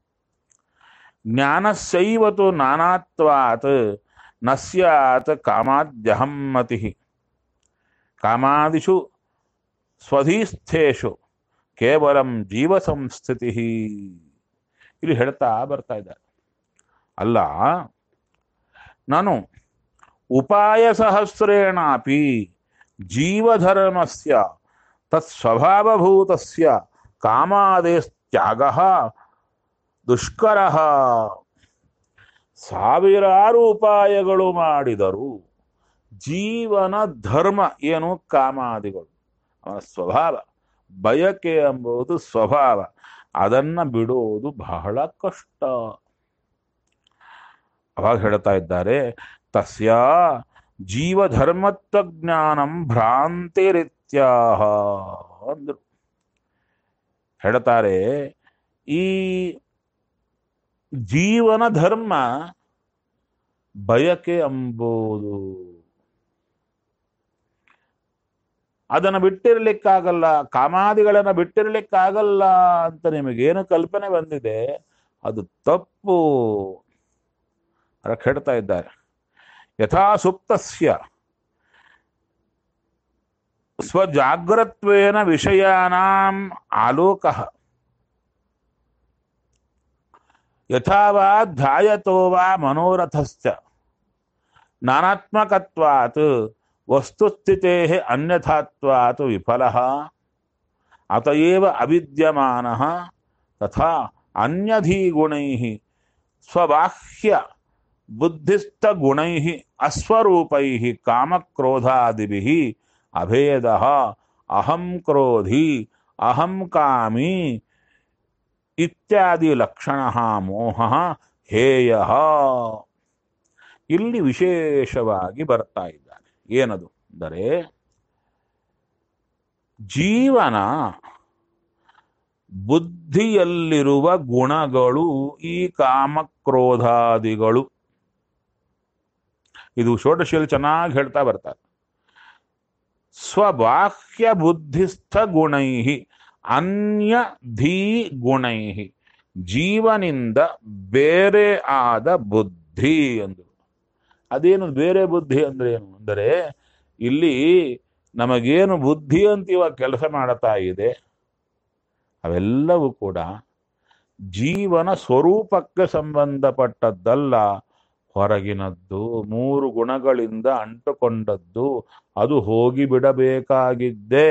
ಜ್ಞಾನಸ್ಯೈವತು ನಾನಾತ್ವಾತ್ ನ ಸ್ಯಾತ್ ಕಾಮಾದ್ಯಹಂ ಮತಿ ಕಾಮಾದಿಷು ಸ್ವಧೀಸ್ಥೇಷು ಕೇವಲಂ ಜೀವ ಸಂಸ್ಥಿತಿ ಇಲ್ಲಿ ಹೇಳ್ತಾ ಬರ್ತಾ ಇದ್ದಾರೆ ಅಲ್ಲ ನಾನು ಉಪಾಯ ಸಹಸ್ರೇಣಾಪಿ ಜೀವಧರ್ಮಸ್ಯ ತತ್ಸ್ವಭಾವಭೂತಸ್ಯ ಕಾಮಾದೇಸ್ತ್ಯಾಗ ದುಷ್ಕರ ಸಾವಿರಾರು ಉಪಾಯಗಳು ಮಾಡಿದರು ಜೀವನ ಧರ್ಮ ಏನು ಕಾಮಾದಿಗಳು ಅವನ ಸ್ವಭಾವ ಬಯಕೆ ಎಂಬುದು ಸ್ವಭಾವ ಅದನ್ನ ಬಿಡುವುದು ಬಹಳ ಕಷ್ಟ ಅವಾಗ ಹೇಳ್ತಾ ಇದ್ದಾರೆ ತಸ್ಯ ಜೀವಧರ್ಮತ್ವ ಜ್ಞಾನಂ ಭ್ರಾಂತಿರಿತ್ಯಾಹ ಅಂದ್ರು ಹೇಳ್ತಾರೆ ಈ ಜೀವನ ಧರ್ಮ ಬಯಕೆ ಎಂಬುದು ಅದನ್ನು ಬಿಟ್ಟಿರ್ಲಿಕ್ಕಾಗಲ್ಲ ಕಾಮಾದಿಗಳನ್ನ ಬಿಟ್ಟಿರ್ಲಿಕ್ಕಾಗಲ್ಲ ಅಂತ ನಿಮಗೇನು ಕಲ್ಪನೆ ಬಂದಿದೆ ಅದು ತಪ್ಪು ಅದಕ್ಕೆ ಹೇಳ್ತಾ ಇದ್ದಾರೆ ಯಥಾ ಸುಪ್ತಸ್ಯ ಸ್ವಜಾಗ್ರತ್ವೇನ ವಿಷಯಾನಾಂ ಆಲೋಕ ಯಥಾ ವಾ ಧ್ಯಾಯತೋ ವಾ ಮನೋರಥಶ್ಚ ನಾನಾತ್ಮಕತ್ವಾತ್ ವಸ್ತುಸ್ಥಿತೆ ಅನ್ಯಥಾತ್ವಾತ್ ವಿಫಲಃ ಅತಯೇವ ಅವಿದ್ಯಮಾನಃ ತಥಾ ಅನ್ಯಧೀಗುಣೈಃ ಸ್ವಬಾಹ್ಯ ಬುದ್ಧಿಸ್ಥಗುಣೈಃ ಅಸ್ವರೂಪೈಃ ಕಾಮಕ್ರೋಧಾದಿಭಿಃ ಅಭೇದಃ ಅಹಂ ಕ್ರೋಧಿ ಅಹಂ ಕಾಮಿ ಇತ್ಯಾದಿ ಲಕ್ಷಣ ಮೋಹ ಹೇಯ ಇಲ್ಲಿ ವಿಶೇಷವಾಗಿ ಬರ್ತಾ ಇದ್ದಾನೆ ಏನದು ಅಂದರೆ ಜೀವನ ಬುದ್ಧಿಯಲ್ಲಿರುವ ಗುಣಗಳು ಈ ಕಾಮಕ್ರೋಧಾದಿಗಳು ಇದು ಷೋಡಶಿಯಲ್ಲಿ ಚೆನ್ನಾಗಿ ಹೇಳ್ತಾ ಬರ್ತಾರೆ ಸ್ವಬಾಹ್ಯ ಬುದ್ಧಿಸ್ಥ ಗುಣೈ ಅನ್ಯ ಧೀ ಗುಣೈ ಜೀವನಿಂದ ಬೇರೆ ಆದ ಬುದ್ಧಿ ಅಂದರು ಅದೇನು ಬೇರೆ ಬುದ್ಧಿ ಅಂದ್ರೆ ಏನು ಅಂದರೆ ಇಲ್ಲಿ ನಮಗೇನು ಬುದ್ಧಿ ಅಂತ ಇವಾಗ ಕೆಲಸ ಮಾಡುತ್ತಾ ಇದೆ ಅವೆಲ್ಲವೂ ಕೂಡ ಜೀವನ ಸ್ವರೂಪಕ್ಕೆ ಸಂಬಂಧಪಟ್ಟದ್ದಲ್ಲ ಹೊರಗಿನದ್ದು ಮೂರು ಗುಣಗಳಿಂದ ಅಂಟುಕೊಂಡದ್ದು ಅದು ಹೋಗಿ ಬಿಡಬೇಕಾಗಿದ್ದೆ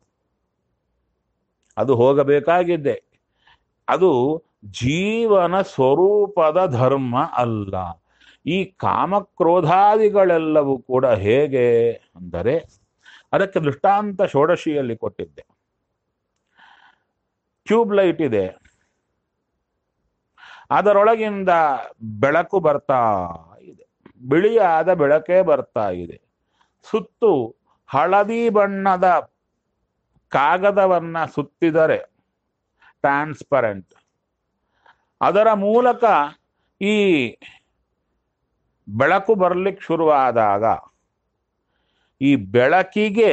ಅದು ಹೋಗಬೇಕಾಗಿದ್ದೆ ಅದು ಜೀವನ ಸ್ವರೂಪದ ಧರ್ಮ ಅಲ್ಲ ಈ ಕಾಮಕ್ರೋಧಾದಿಗಳೆಲ್ಲವೂ ಕೂಡ ಹೇಗೆ ಅಂದರೆ ಅದಕ್ಕೆ ದೃಷ್ಟಾಂತ ಷೋಡಶಿಯಲ್ಲಿ ಕೊಟ್ಟಿದ್ದೆ ಟ್ಯೂಬ್ ಲೈಟ್ ಇದೆ ಅದರೊಳಗಿಂದ ಬೆಳಕು ಬರ್ತಾ ಇದೆ ಬಿಳಿಯಾದ ಬೆಳಕೇ ಬರ್ತಾ ಇದೆ ಸುತ್ತು ಹಳದಿ ಬಣ್ಣದ ಕಾಗದವನ್ನ ಸುತ್ತಿದರೆ ಟ್ರಾನ್ಸ್ಪರೆಂಟ್ ಅದರ ಮೂಲಕ ಈ ಬೆಳಕು ಬರ್ಲಿಕ್ಕೆ ಶುರುವಾದಾಗ ಈ ಬೆಳಕಿಗೆ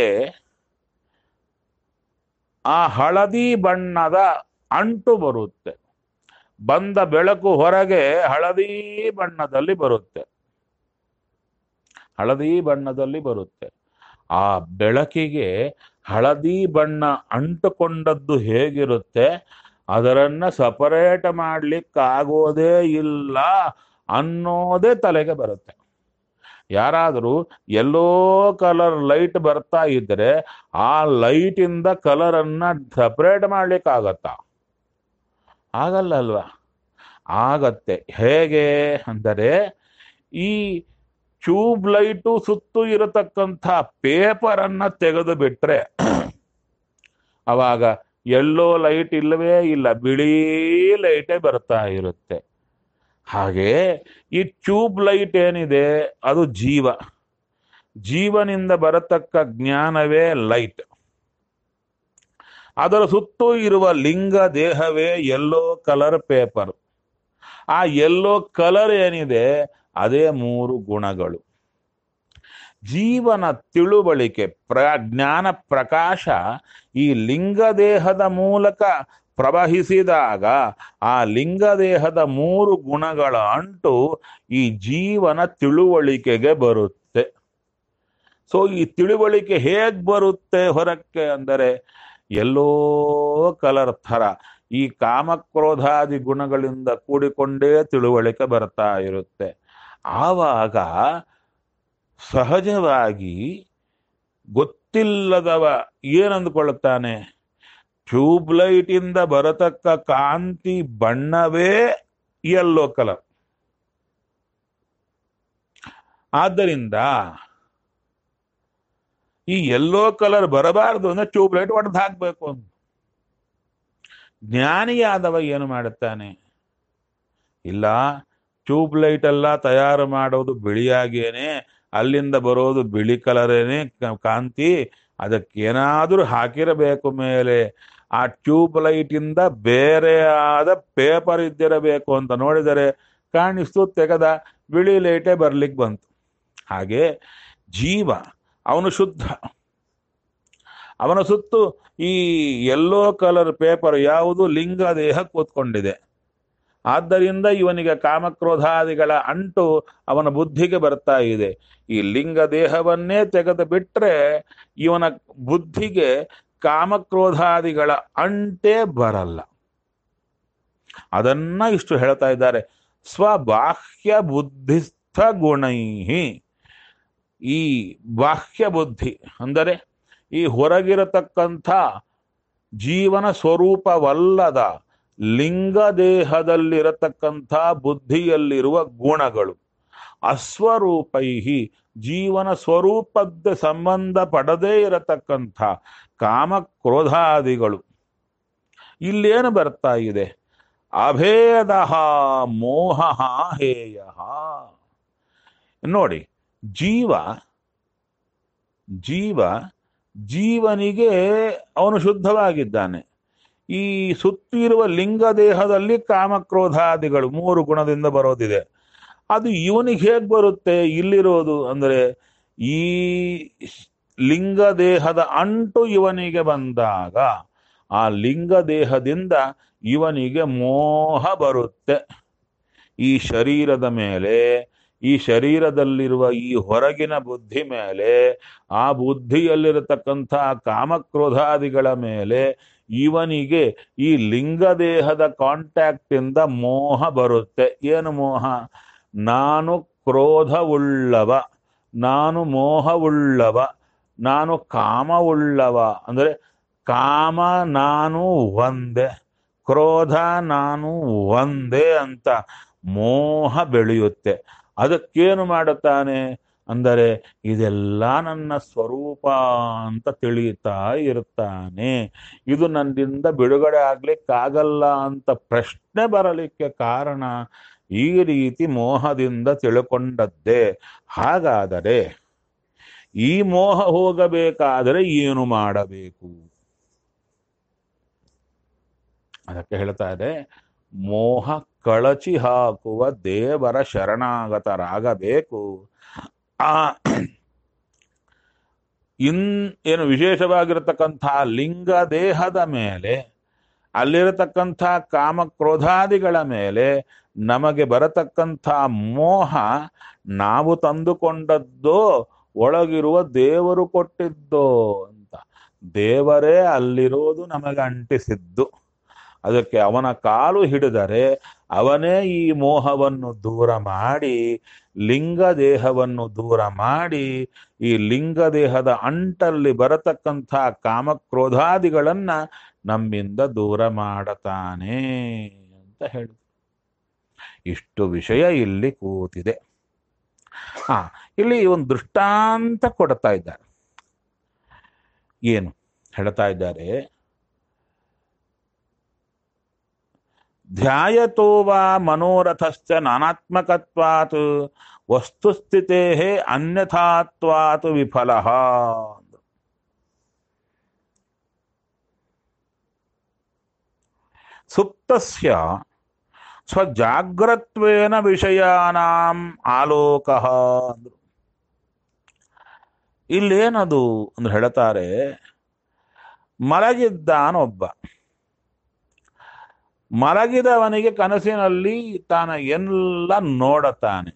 ಆ ಹಳದಿ ಬಣ್ಣದ ಅಂಟು ಬರುತ್ತೆ ಬಂದ ಬೆಳಕು ಹೊರಗೆ ಹಳದಿ ಬಣ್ಣದಲ್ಲಿ ಬರುತ್ತೆ ಹಳದಿ ಬಣ್ಣದಲ್ಲಿ ಬರುತ್ತೆ ಆ ಬೆಳಕಿಗೆ ಹಳದಿ ಬಣ್ಣ ಅಂಟುಕೊಂಡದ್ದು ಹೇಗಿರುತ್ತೆ ಅದರನ್ನ ಸಪರೇಟ್ ಮಾಡ್ಲಿಕ್ಕಾಗೋದೇ ಇಲ್ಲ ಅನ್ನೋದೇ ತಲೆಗೆ ಬರುತ್ತೆ ಯಾರಾದರೂ ಎಲ್ಲೋ ಕಲರ್ ಲೈಟ್ ಬರ್ತಾ ಇದ್ರೆ ಆ ಲೈಟ್ ಇಂದ ಕಲರ್ ಅನ್ನ ಸಪರೇಟ್ ಮಾಡ್ಲಿಕ್ಕಾಗತ್ತಾ ಆಗಲ್ಲ ಅಲ್ವಾ ಆಗತ್ತೆ ಹೇಗೆ ಅಂದರೆ ಈ ಟ್ಯೂಬ್ ಲೈಟು ಸುತ್ತು ಇರತಕ್ಕಂಥ ಪೇಪರ್ ಅನ್ನ ತೆಗೆದು ಬಿಟ್ರೆ ಅವಾಗ ಎಲ್ಲೋ ಲೈಟ್ ಇಲ್ಲವೇ ಇಲ್ಲ ಬಿಳಿ ಲೈಟೇ ಬರ್ತಾ ಇರುತ್ತೆ ಹಾಗೆ ಈ ಟ್ಯೂಬ್ ಲೈಟ್ ಏನಿದೆ ಅದು ಜೀವ ಜೀವನಿಂದ ಬರತಕ್ಕ ಜ್ಞಾನವೇ ಲೈಟ್ ಅದರ ಸುತ್ತೂ ಇರುವ ಲಿಂಗ ದೇಹವೇ ಎಲ್ಲೋ ಕಲರ್ ಪೇಪರ್ ಆ ಎಲ್ಲೋ ಕಲರ್ ಏನಿದೆ ಅದೇ ಮೂರು ಗುಣಗಳು ಜೀವನ ತಿಳುವಳಿಕೆ ಪ್ರ ಜ್ಞಾನ ಪ್ರಕಾಶ ಈ ಲಿಂಗದೇಹದ ಮೂಲಕ ಪ್ರವಹಿಸಿದಾಗ ಆ ಲಿಂಗದೇಹದ ಮೂರು ಗುಣಗಳ ಅಂಟು ಈ ಜೀವನ ತಿಳುವಳಿಕೆಗೆ ಬರುತ್ತೆ ಸೊ ಈ ತಿಳುವಳಿಕೆ ಹೇಗ್ ಬರುತ್ತೆ ಹೊರಕ್ಕೆ ಅಂದರೆ ಎಲ್ಲೋ ಕಲರ್ ಥರ ಈ ಕಾಮಕ್ರೋಧಾದಿ ಗುಣಗಳಿಂದ ಕೂಡಿಕೊಂಡೇ ತಿಳುವಳಿಕೆ ಬರ್ತಾ ಇರುತ್ತೆ ಆವಾಗ ಸಹಜವಾಗಿ ಗೊತ್ತಿಲ್ಲದವ ಏನಂದುಕೊಳ್ಳುತ್ತಾನೆ ಟ್ಯೂಬ್ ಲೈಟ್ ಇಂದ ಬರತಕ್ಕ ಕಾಂತಿ ಬಣ್ಣವೇ ಯೆಲ್ಲೋ ಕಲರ್ ಆದ್ದರಿಂದ ಈ ಯೆಲ್ಲೋ ಕಲರ್ ಬರಬಾರದು ಅಂದ್ರೆ ಟ್ಯೂಬ್ ಲೈಟ್ ಒಡೆದು ಹಾಕ್ಬೇಕು ಅಂತ ಜ್ಞಾನಿಯಾದವ ಏನು ಮಾಡುತ್ತಾನೆ ಇಲ್ಲ ಟ್ಯೂಬ್ ಲೈಟ್ ಎಲ್ಲ ತಯಾರು ಮಾಡೋದು ಬಿಳಿಯಾಗೇನೆ ಅಲ್ಲಿಂದ ಬರೋದು ಬಿಳಿ ಕಲರೇನೆ ಕ- ಕಾಂತಿ ಅದಕ್ಕೇನಾದ್ರೂ ಹಾಕಿರಬೇಕು ಮೇಲೆ ಆ ಟ್ಯೂಬ್ ಲೈಟ್ ಇಂದ ಬೇರೆ ಆದ ಪೇಪರ್ ಇದ್ದಿರಬೇಕು ಅಂತ ನೋಡಿದರೆ ಕಾಣಿಸ್ತು ತೆಗೆದ ಬಿಳಿ ಲೈಟೇ ಬರ್ಲಿಕ್ಕೆ ಬಂತು ಹಾಗೆ ಜೀವ ಅವನು ಶುದ್ಧ ಅವನ ಸುತ್ತು ಈ ಯೆಲ್ಲೋ ಕಲರ್ ಪೇಪರ್ ಯಾವುದು ಲಿಂಗ ದೇಹ ಕೂತ್ಕೊಂಡಿದೆ ಆದ್ದರಿಂದ ಇವನಿಗೆ ಕಾಮಕ್ರೋಧಾದಿಗಳ ಅಂಟು ಅವನ ಬುದ್ಧಿಗೆ ಬರ್ತಾ ಇದೆ ಈ ಲಿಂಗ ದೇಹವನ್ನೇ ತೆಗೆದು ಬಿಟ್ರೆ ಇವನ ಬುದ್ಧಿಗೆ ಕಾಮಕ್ರೋಧಾದಿಗಳ ಅಂಟೇ ಬರಲ್ಲ ಅದನ್ನ ಇಷ್ಟು ಹೇಳ್ತಾ ಇದ್ದಾರೆ ಸ್ವಬಾಹ್ಯ ಬುದ್ಧಿಸ್ಥ ಗುಣೈಹಿ ಈ ಬಾಹ್ಯ ಬುದ್ಧಿ ಅಂದರೆ ಈ ಹೊರಗಿರತಕ್ಕಂಥ ಜೀವನ ಸ್ವರೂಪವಲ್ಲದ ಲಿಂಗ ದೇಹದಲ್ಲಿರತಕ್ಕಂಥ ಬುದ್ಧಿಯಲ್ಲಿರುವ ಗುಣಗಳು ಅಸ್ವರೂಪೈಹಿ ಜೀವನ ಸ್ವರೂಪದ ಸಂಬಂಧ ಪಡದೇ ಇರತಕ್ಕಂಥ ಕಾಮಕ್ರೋಧಾದಿಗಳು ಇಲ್ಲೇನು ಬರ್ತಾ ಇದೆ ಅಭೇದ ಮೋಹ ಹೇಯ ನೋಡಿ ಜೀವ ಜೀವ ಜೀವನಿಗೆ ಅವನು ಶುದ್ಧವಾಗಿದ್ದಾನೆ ಈ ಸುತ್ತಿರುವ ಲಿಂಗ ದೇಹದಲ್ಲಿ ಕಾಮಕ್ರೋಧಾದಿಗಳು ಮೂರು ಗುಣದಿಂದ ಬರೋದಿದೆ ಅದು ಇವನಿಗೆ ಹೇಗ್ ಬರುತ್ತೆ ಇಲ್ಲಿರೋದು ಅಂದ್ರೆ ಈ ಲಿಂಗ ದೇಹದ ಅಂಟು ಇವನಿಗೆ ಬಂದಾಗ ಆ ಲಿಂಗ ದೇಹದಿಂದ ಇವನಿಗೆ ಮೋಹ ಬರುತ್ತೆ ಈ ಶರೀರದ ಮೇಲೆ ಈ ಶರೀರದಲ್ಲಿರುವ ಈ ಹೊರಗಿನ ಬುದ್ಧಿ ಮೇಲೆ ಆ ಬುದ್ಧಿಯಲ್ಲಿರತಕ್ಕಂಥ ಕಾಮಕ್ರೋಧಾದಿಗಳ ಮೇಲೆ ಇವನಿಗೆ ಈ ಲಿಂಗ ದೇಹದ ಕಾಂಟ್ಯಾಕ್ಟ್ ಇಂದ ಮೋಹ ಬರುತ್ತೆ ಏನು ಮೋಹ ನಾನು ಕ್ರೋಧವುಳ್ಳವ ನಾನು ಮೋಹವುಳ್ಳವ ನಾನು ಕಾಮವುಳ್ಳವ ಅಂದರೆ ಕಾಮ ನಾನು ಒಂದೇ ಕ್ರೋಧ ನಾನು ಒಂದೇ ಅಂತ ಮೋಹ ಬೆಳೆಯುತ್ತೆ ಅದಕ್ಕೇನು ಮಾಡುತ್ತಾನೆ ಅಂದರೆ ಇದೆಲ್ಲ ನನ್ನ ಸ್ವರೂಪ ಅಂತ ತಿಳಿಯುತ್ತಾ ಇರ್ತಾನೆ ಇದು ನನ್ನಿಂದ ಬಿಡುಗಡೆ ಆಗ್ಲಿಕ್ಕಾಗಲ್ಲ ಅಂತ ಪ್ರಶ್ನೆ ಬರಲಿಕ್ಕೆ ಕಾರಣ ಈ ರೀತಿ ಮೋಹದಿಂದ ತಿಳ್ಕೊಂಡದ್ದೇ ಹಾಗಾದರೆ ಈ ಮೋಹ ಹೋಗಬೇಕಾದರೆ ಏನು ಮಾಡಬೇಕು ಅದಕ್ಕೆ ಹೇಳ್ತಾ ಇದೆ ಮೋಹ ಕಳಚಿ ಹಾಕುವ ದೇವರ ಶರಣಾಗತರಾಗಬೇಕು ಆ ಇನ್ ಏನು ವಿಶೇಷವಾಗಿರತಕ್ಕಂಥ ಲಿಂಗ ದೇಹದ ಮೇಲೆ ಅಲ್ಲಿರತಕ್ಕಂಥ ಕಾಮಕ್ರೋಧಾದಿಗಳ ಮೇಲೆ ನಮಗೆ ಬರತಕ್ಕಂಥ ಮೋಹ ನಾವು ತಂದುಕೊಂಡದ್ದೋ ಒಳಗಿರುವ ದೇವರು ಕೊಟ್ಟಿದ್ದೋ ಅಂತ ದೇವರೇ ಅಲ್ಲಿರೋದು ನಮಗೆ ಅಂಟಿಸಿದ್ದು ಅದಕ್ಕೆ ಅವನ ಕಾಲು ಹಿಡಿದರೆ ಅವನೇ ಈ ಮೋಹವನ್ನು ದೂರ ಮಾಡಿ ಲಿಂಗ ದೇಹವನ್ನು ದೂರ ಮಾಡಿ ಈ ಲಿಂಗ ದೇಹದ ಅಂಟಲ್ಲಿ ಬರತಕ್ಕಂಥ ಕಾಮಕ್ರೋಧಾದಿಗಳನ್ನ ನಮ್ಮಿಂದ ದೂರ ಮಾಡತಾನೆ ಅಂತ ಹೇಳಿದ್ರು ಇಷ್ಟು ವಿಷಯ ಇಲ್ಲಿ ಕೂತಿದೆ ಹಾ ಇಲ್ಲಿ ಒಂದು ದೃಷ್ಟಾಂತ ಕೊಡ್ತಾ ಇದ್ದಾರೆ ಏನು ಹೇಳ್ತಾ ಇದ್ದಾರೆ ಧ್ಯಾಯತೋ ವಾ ಮನೋರಥಶ್ಚ ನಾನಾತ್ಮಕತ್ವಾತ್ ವಸ್ತುಸ್ಥಿತೇ ಅನ್ಯಥಾತ್ವಾತ್ ವಿಫಲ ಸುಪ್ತಸ್ಯ ಸ್ವಜಾಗ್ರತ್ವೇನ ವಿಷಯಾನಾಂ ಆಲೋಕ ಅಂದ್ರು ಇಲ್ಲೇನದು ಅಂದ್ರೆ ಹೇಳ್ತಾರೆ ಮಲಗಿದ್ದಾನೊಬ್ಬ ಮಲಗಿದವನಿಗೆ ಕನಸಿನಲ್ಲಿ ತಾನ ಎಲ್ಲ ನೋಡತಾನೆ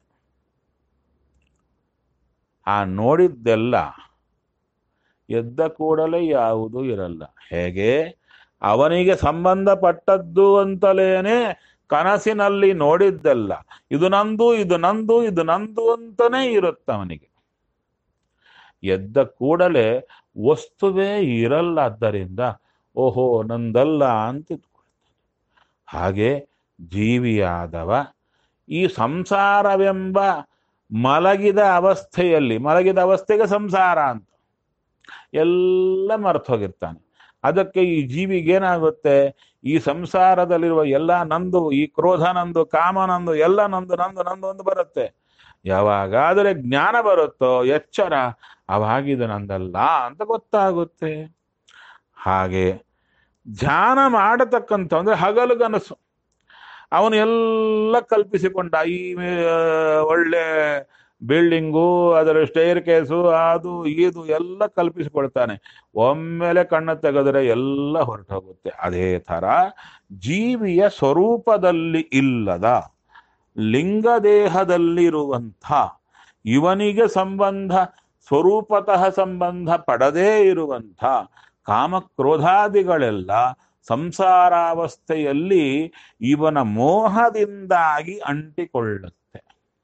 ಆ ನೋಡಿದ್ದೆಲ್ಲ ಎದ್ದ ಕೂಡಲೇ ಯಾವುದೂ ಇರಲ್ಲ ಹೇಗೆ ಅವನಿಗೆ ಸಂಬಂಧಪಟ್ಟದ್ದು ಅಂತಲೇನೆ ಕನಸಿನಲ್ಲಿ ನೋಡಿದ್ದೆಲ್ಲ ಇದು ನಂದು ಇದು ನಂದು ಇದು ನಂದು ಅಂತಾನೆ ಇರುತ್ತೆ ಅವನಿಗೆ ಎದ್ದ ಕೂಡಲೇ ವಸ್ತುವೇ ಇರಲ್ಲ ಆದ್ದರಿಂದ ಓಹೋ ನಂದಲ್ಲ ಅಂತ ಹಾಗೆ ಜೀವಿಯಾದವ ಈ ಸಂಸಾರವೆಂಬ ಮಲಗಿದ ಅವಸ್ಥೆಯಲ್ಲಿ ಮಲಗಿದ ಅವಸ್ಥೆಗೆ ಸಂಸಾರ ಅಂತ ಎಲ್ಲ ಮರ್ತು ಹೋಗಿರ್ತಾನೆ ಅದಕ್ಕೆ ಈ ಜೀವಿಗೇನಾಗುತ್ತೆ ಈ ಸಂಸಾರದಲ್ಲಿರುವ ಎಲ್ಲ ನಂದು ಈ ಕ್ರೋಧ ನಂದು ಕಾಮ ನಂದು ಎಲ್ಲ ನಂದು ನಂದು ನಂದು ಒಂದು ಬರುತ್ತೆ ಯಾವಾಗಾದರೆ ಜ್ಞಾನ ಬರುತ್ತೋ ಎಚ್ಚರ ಅವಾಗಿದು ನಂದಲ್ಲ ಅಂತ ಗೊತ್ತಾಗುತ್ತೆ ಹಾಗೆ ಧ್ಯಾನ ಮಾಡತಕ್ಕಂಥ ಅಂದ್ರೆ ಹಗಲುಗನಸು ಅವನು ಎಲ್ಲ ಕಲ್ಪಿಸಿಕೊಂಡ ಈ ಒಳ್ಳೆ ಬಿಲ್ಡಿಂಗು ಅದರ ಸ್ಟೇರ್ ಕೇಸು ಅದು ಇದು ಎಲ್ಲ ಕಲ್ಪಿಸಿಕೊಳ್ತಾನೆ ಒಮ್ಮೆಲೆ ಕಣ್ಣು ತೆಗೆದರೆ ಎಲ್ಲ ಹೊರಟೋಗುತ್ತೆ ಅದೇ ಥರ ಜೀವಿಯ ಸ್ವರೂಪದಲ್ಲಿ ಇಲ್ಲದ ಲಿಂಗದೇಹದಲ್ಲಿರುವಂಥ ಇವನಿಗೆ ಸಂಬಂಧ ಸ್ವರೂಪತಃ ಸಂಬಂಧ ಪಡದೇ ಇರುವಂಥ ಕಾಮಕ್ರೋಧಾದಿಗಳೆಲ್ಲ ಸಂಸಾರಾವಸ್ಥೆಯಲ್ಲಿ ಇವನ ಮೋಹದಿಂದಾಗಿ ಅಂಟಿಕೊಳ್ಳುತ್ತೆ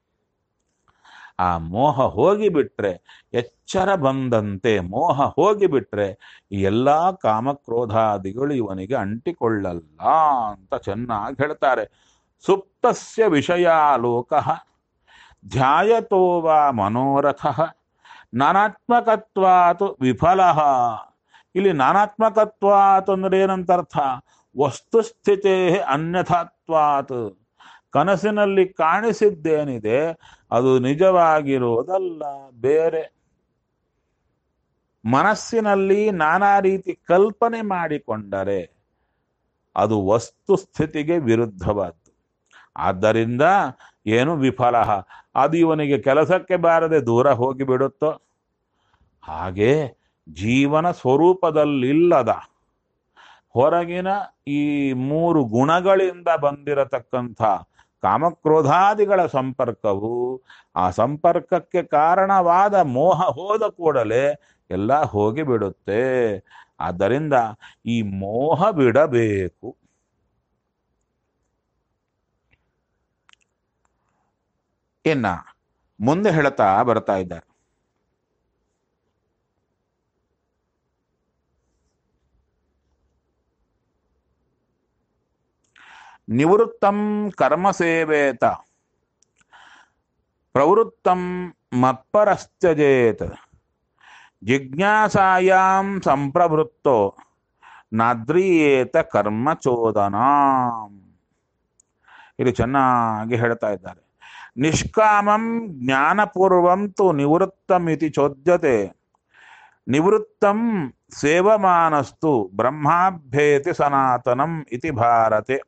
ಆ ಮೋಹ ಹೋಗಿಬಿಟ್ರೆ ಎಚ್ಚರ ಬಂದಂತೆ ಮೋಹ ಹೋಗಿಬಿಟ್ರೆ ಈ ಎಲ್ಲ ಕಾಮಕ್ರೋಧಾದಿಗಳು ಇವನಿಗೆ ಅಂಟಿಕೊಳ್ಳಲ್ಲ ಅಂತ ಚೆನ್ನಾಗಿ ಹೇಳ್ತಾರೆ ಸುಪ್ತಸ್ಯ ವಿಷಯಾಲೋಕ ಧ್ಯಾಯತೋ ವಾ ಮನೋರಥ ನಾನಾತ್ಮಕತ್ವಾತ್ ವಿಫಲ ಇಲ್ಲಿ ನಾನಾತ್ಮಕತ್ವಾತ್ ಅಂದ್ರೆ ಏನಂತ ಅರ್ಥ ವಸ್ತುಸ್ಥಿತೇ ಅನ್ಯಥಾತ್ವಾತ್ ಕನಸಿನಲ್ಲಿ ಕಾಣಿಸಿದ್ದೇನಿದೆ ಅದು ನಿಜವಾಗಿರುವುದಲ್ಲ ಬೇರೆ ಮನಸ್ಸಿನಲ್ಲಿ ನಾನಾ ರೀತಿ ಕಲ್ಪನೆ ಮಾಡಿಕೊಂಡರೆ ಅದು ವಸ್ತುಸ್ಥಿತಿಗೆ ವಿರುದ್ಧವಾದ್ದು ಆದ್ದರಿಂದ ಏನು ವಿಫಲ ಅದು ಇವನಿಗೆ ಕೆಲಸಕ್ಕೆ ಬಾರದೆ ದೂರ ಹೋಗಿಬಿಡುತ್ತೋ ಹಾಗೆ ಜೀವನ ಸ್ವರೂಪದಲ್ಲಿಲ್ಲದ ಹೊರಗಿನ ಈ ಮೂರು ಗುಣಗಳಿಂದ ಬಂದಿರತಕ್ಕಂಥ ಕಾಮಕ್ರೋಧಾದಿಗಳ ಸಂಪರ್ಕವು ಆ ಸಂಪರ್ಕಕ್ಕೆ ಕಾರಣವಾದ ಮೋಹ ಹೋದ ಕೂಡಲೇ ಎಲ್ಲ ಹೋಗಿಬಿಡುತ್ತೆ ಆದ್ದರಿಂದ ಈ ಮೋಹ ಬಿಡಬೇಕು ಇನ್ನ ಮುಂದೆ ಹೇಳ್ತಾ ಬರ್ತಾ ಇದ್ದಾರೆ ನಿವೃತ್ತಂ ಕರ್ಮ ಸೇವೇತ ಪ್ರವೃತ್ತಂ ಮತ್ಪರಶ್ಚಜೇತ್ ಜಿಜ್ಞಾಸಾಯಾಂ ಸಂಪ್ರವೃತ್ತೋ ನಾದ್ರಿಯೇತ ಕರ್ಮ ಚೋದನಾಂ ಇಲ್ಲಿ ಚೆನ್ನಾಗಿ ಹೇಳ್ತಾ ಇದ್ದಾರೆ ನಿಷ್ಕಾಮಂ ಜ್ಞಾನಪೂರ್ವಂ ತು ನಿವೃತ್ತಮಿತಿ ಚೋದ್ಯತೆ ನಿವೃತ್ತಂ ಸೇವಮಾನಸ್ತು ಬ್ರಹ್ಮಾಭ್ಯೇತಿ ಸನಾತನಂ ಇತಿ ಭಾರತೆ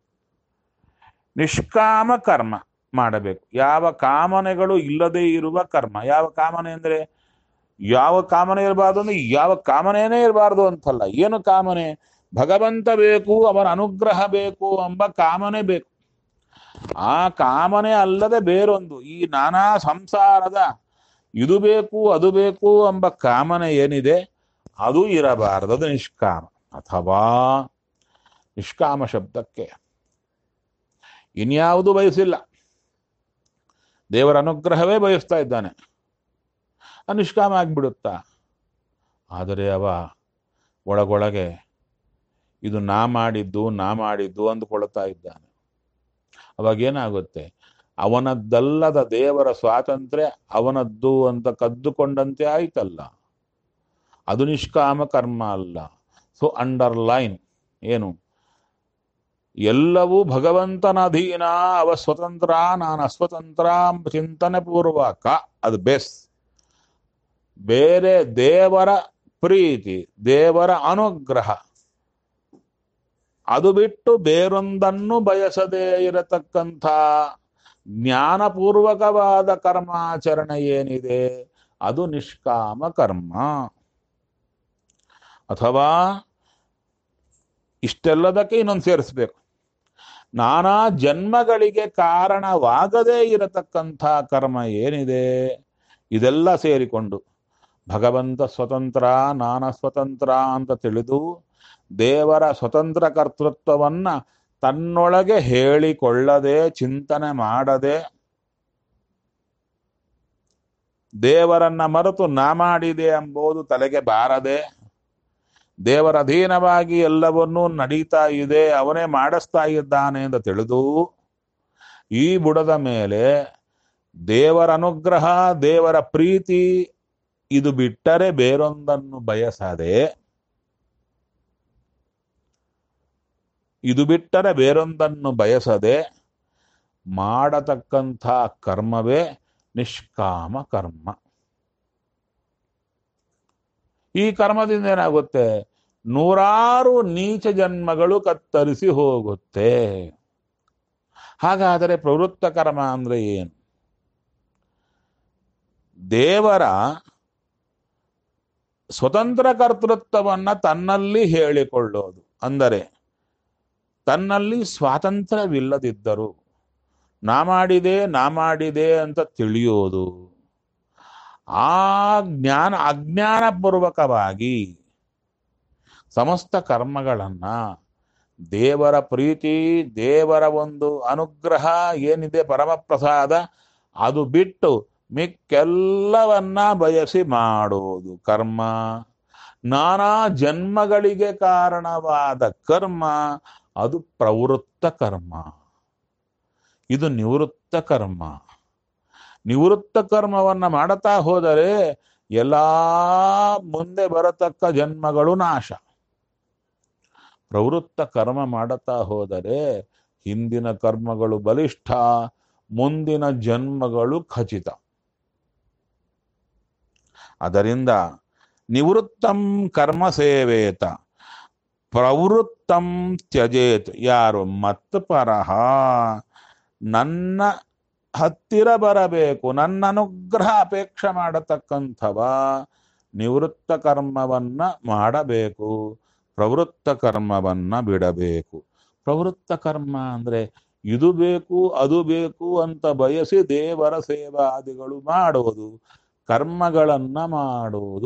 ನಿಷ್ಕಾಮ ಕರ್ಮ ಮಾಡಬೇಕು ಯಾವ ಕಾಮನೆಗಳು ಇಲ್ಲದೆ ಇರುವ ಕರ್ಮ ಯಾವ ಕಾಮನೆ ಅಂದ್ರೆ ಯಾವ ಕಾಮನೆ ಇರಬಾರ್ದು ಅಂದ್ರೆ ಯಾವ ಕಾಮನೇನೇ ಇರಬಾರ್ದು ಅಂತಲ್ಲ ಏನು ಕಾಮನೆ ಭಗವಂತ ಬೇಕು ಅವನ ಅನುಗ್ರಹ ಬೇಕು ಎಂಬ ಕಾಮನೆ ಬೇಕು ಆ ಕಾಮನೆ ಅಲ್ಲದೆ ಬೇರೊಂದು ಈ ನಾನಾ ಸಂಸಾರದ ಇದು ಬೇಕು ಅದು ಬೇಕು ಎಂಬ ಕಾಮನೆ ಏನಿದೆ ಅದು ಇರಬಾರದು ಅದು ನಿಷ್ಕಾಮ ಅಥವಾ ನಿಷ್ಕಾಮ ಶಬ್ದಕ್ಕೆ ಇನ್ಯಾವುದು ಬಯಸಿಲ್ಲ ದೇವರ ಅನುಗ್ರಹವೇ ಬಯಸ್ತಾ ಇದ್ದಾನೆ ಆ ನಿಷ್ಕಾಮ ಆಗ್ಬಿಡುತ್ತಾ ಆದರೆ ಅವ ಒಳಗೊಳಗೆ ಇದು ನಾ ಮಾಡಿದ್ದು ನಾ ಮಾಡಿದ್ದು ಅಂದುಕೊಳ್ತಾ ಇದ್ದಾನೆ ಅವಾಗೇನಾಗುತ್ತೆ ಅವನದ್ದಲ್ಲದ ದೇವರ ಸ್ವಾತಂತ್ರ್ಯ ಅವನದ್ದು ಅಂತ ಕದ್ದುಕೊಂಡಂತೆ ಆಯ್ತಲ್ಲ ಅದು ನಿಷ್ಕಾಮ ಕರ್ಮ ಅಲ್ಲ ಸೊ ಅಂಡರ್ಲೈನ್ ಏನು ಎಲ್ಲವೂ ಭಗವಂತನ ಅಧೀನ ಅವ ಸ್ವತಂತ್ರ ನಾನು ಅಸ್ವತಂತ್ರ ಎಂಬ ಚಿಂತನೆ ಪೂರ್ವಕ ಅದು ಬೆಸ್ ಬೇರೆ ದೇವರ ಪ್ರೀತಿ ದೇವರ ಅನುಗ್ರಹ ಅದು ಬಿಟ್ಟು ಬೇರೊಂದನ್ನು ಬಯಸದೇ ಇರತಕ್ಕಂಥ ಜ್ಞಾನಪೂರ್ವಕವಾದ ಕರ್ಮಾಚರಣೆ ಏನಿದೆ ಅದು ನಿಷ್ಕಾಮ ಕರ್ಮ ಅಥವಾ ಇಷ್ಟೆಲ್ಲದಕ್ಕೆ ಇನ್ನೊಂದು ಸೇರಿಸ್ಬೇಕು ನಾನಾ ಜನ್ಮಗಳಿಗೆ ಕಾರಣವಾಗದೇ ಇರತಕ್ಕಂಥ ಕರ್ಮ ಏನಿದೆ ಇದೆಲ್ಲ ಸೇರಿಕೊಂಡು ಭಗವಂತ ಸ್ವತಂತ್ರ ನಾನ ಸ್ವತಂತ್ರ ಅಂತ ತಿಳಿದು ದೇವರ ಸ್ವತಂತ್ರ ಕರ್ತೃತ್ವವನ್ನ ತನ್ನೊಳಗೆ ಹೇಳಿಕೊಳ್ಳದೆ ಚಿಂತನೆ ಮಾಡದೆ ದೇವರನ್ನ ಮರೆತು ನಾ ಮಾಡಿದೆ ಎಂಬುದು ತಲೆಗೆ ಬಾರದೆ ದೇವರ ಅಧೀನವಾಗಿ ಎಲ್ಲವನ್ನೂ ನಡೀತಾ ಇದೆ ಅವನೇ ಮಾಡಿಸ್ತಾ ಇದ್ದಾನೆ ಅಂತ ತಿಳಿದು ಈ ಬುಡದ ಮೇಲೆ ದೇವರ ಅನುಗ್ರಹ ದೇವರ ಪ್ರೀತಿ ಇದು ಬಿಟ್ಟರೆ ಬೇರೊಂದನ್ನು ಬಯಸದೆ ಇದು ಬಿಟ್ಟರೆ ಬೇರೊಂದನ್ನು ಬಯಸದೆ ಮಾಡತಕ್ಕಂಥ ಕರ್ಮವೇ ನಿಷ್ಕಾಮ ಕರ್ಮ ಈ ಕರ್ಮದಿಂದ ಏನಾಗುತ್ತೆ ನೂರಾರು ನೀಚ ಜನ್ಮಗಳು ಕತ್ತರಿಸಿ ಹೋಗುತ್ತೆ ಹಾಗಾದರೆ ಪ್ರವೃತ್ತ ಕರ್ಮ ಅಂದ್ರೆ ಏನು ದೇವರ ಸ್ವತಂತ್ರ ಕರ್ತೃತ್ವವನ್ನ ತನ್ನಲ್ಲಿ ಹೇಳಿಕೊಳ್ಳೋದು ಅಂದರೆ ತನ್ನಲ್ಲಿ ಸ್ವಾತಂತ್ರ್ಯವಿಲ್ಲದಿದ್ದರು ನಾ ಮಾಡಿದೆ ನಾ ಮಾಡಿದೆ ಅಂತ ತಿಳಿಯೋದು ಆ ಜ್ಞಾನ ಅಜ್ಞಾನಪೂರ್ವಕವಾಗಿ ಸಮಸ್ತ ಕರ್ಮಗಳನ್ನ ದೇವರ ಪ್ರೀತಿ ದೇವರ ಒಂದು ಅನುಗ್ರಹ ಏನಿದೆ ಪರಮಪ್ರಸಾದ ಅದು ಬಿಟ್ಟು ಮಿಕ್ಕೆಲ್ಲವನ್ನ ಬಯಸಿ ಮಾಡೋದು ಕರ್ಮ ನಾನಾ ಜನ್ಮಗಳಿಗೆ ಕಾರಣವಾದ ಕರ್ಮ ಅದು ಪ್ರವೃತ್ತ ಕರ್ಮ ಇದು ನಿವೃತ್ತ ಕರ್ಮ ನಿವೃತ್ತ ಕರ್ಮವನ್ನ ಮಾಡುತ್ತಾ ಹೋದರೆ ಎಲ್ಲಾ ಮುಂದೆ ಬರತಕ್ಕ ಜನ್ಮಗಳು ನಾಶ ಪ್ರವೃತ್ತ ಕರ್ಮ ಮಾಡುತ್ತಾ ಹೋದರೆ ಹಿಂದಿನ ಕರ್ಮಗಳು ಬಲಿಷ್ಠ ಮುಂದಿನ ಜನ್ಮಗಳು ಖಚಿತ ಅದರಿಂದ ನಿವೃತ್ತಂ ಕರ್ಮ ಸೇವೇತ ಪ್ರವೃತ್ತಂ ತ್ಯಜೇತ್ ಯಾರು ಮತ್ ಪರಹ ನನ್ನ ಹತ್ತಿರ ಬರಬೇಕು ನನ್ನ ಅನುಗ್ರಹ ಅಪೇಕ್ಷೆ ಮಾಡತಕ್ಕಂಥವ ನಿವೃತ್ತ ಕರ್ಮವನ್ನ ಮಾಡಬೇಕು ಪ್ರವೃತ್ತ ಕರ್ಮವನ್ನ ಬಿಡಬೇಕು ಪ್ರವೃತ್ತ ಕರ್ಮ ಅಂದ್ರೆ ಇದು ಬೇಕು ಅದು ಬೇಕು ಅಂತ ಬಯಸಿ ದೇವರ ಸೇವಾದಿಗಳು ಮಾಡೋದು ಕರ್ಮಗಳನ್ನ ಮಾಡುವುದು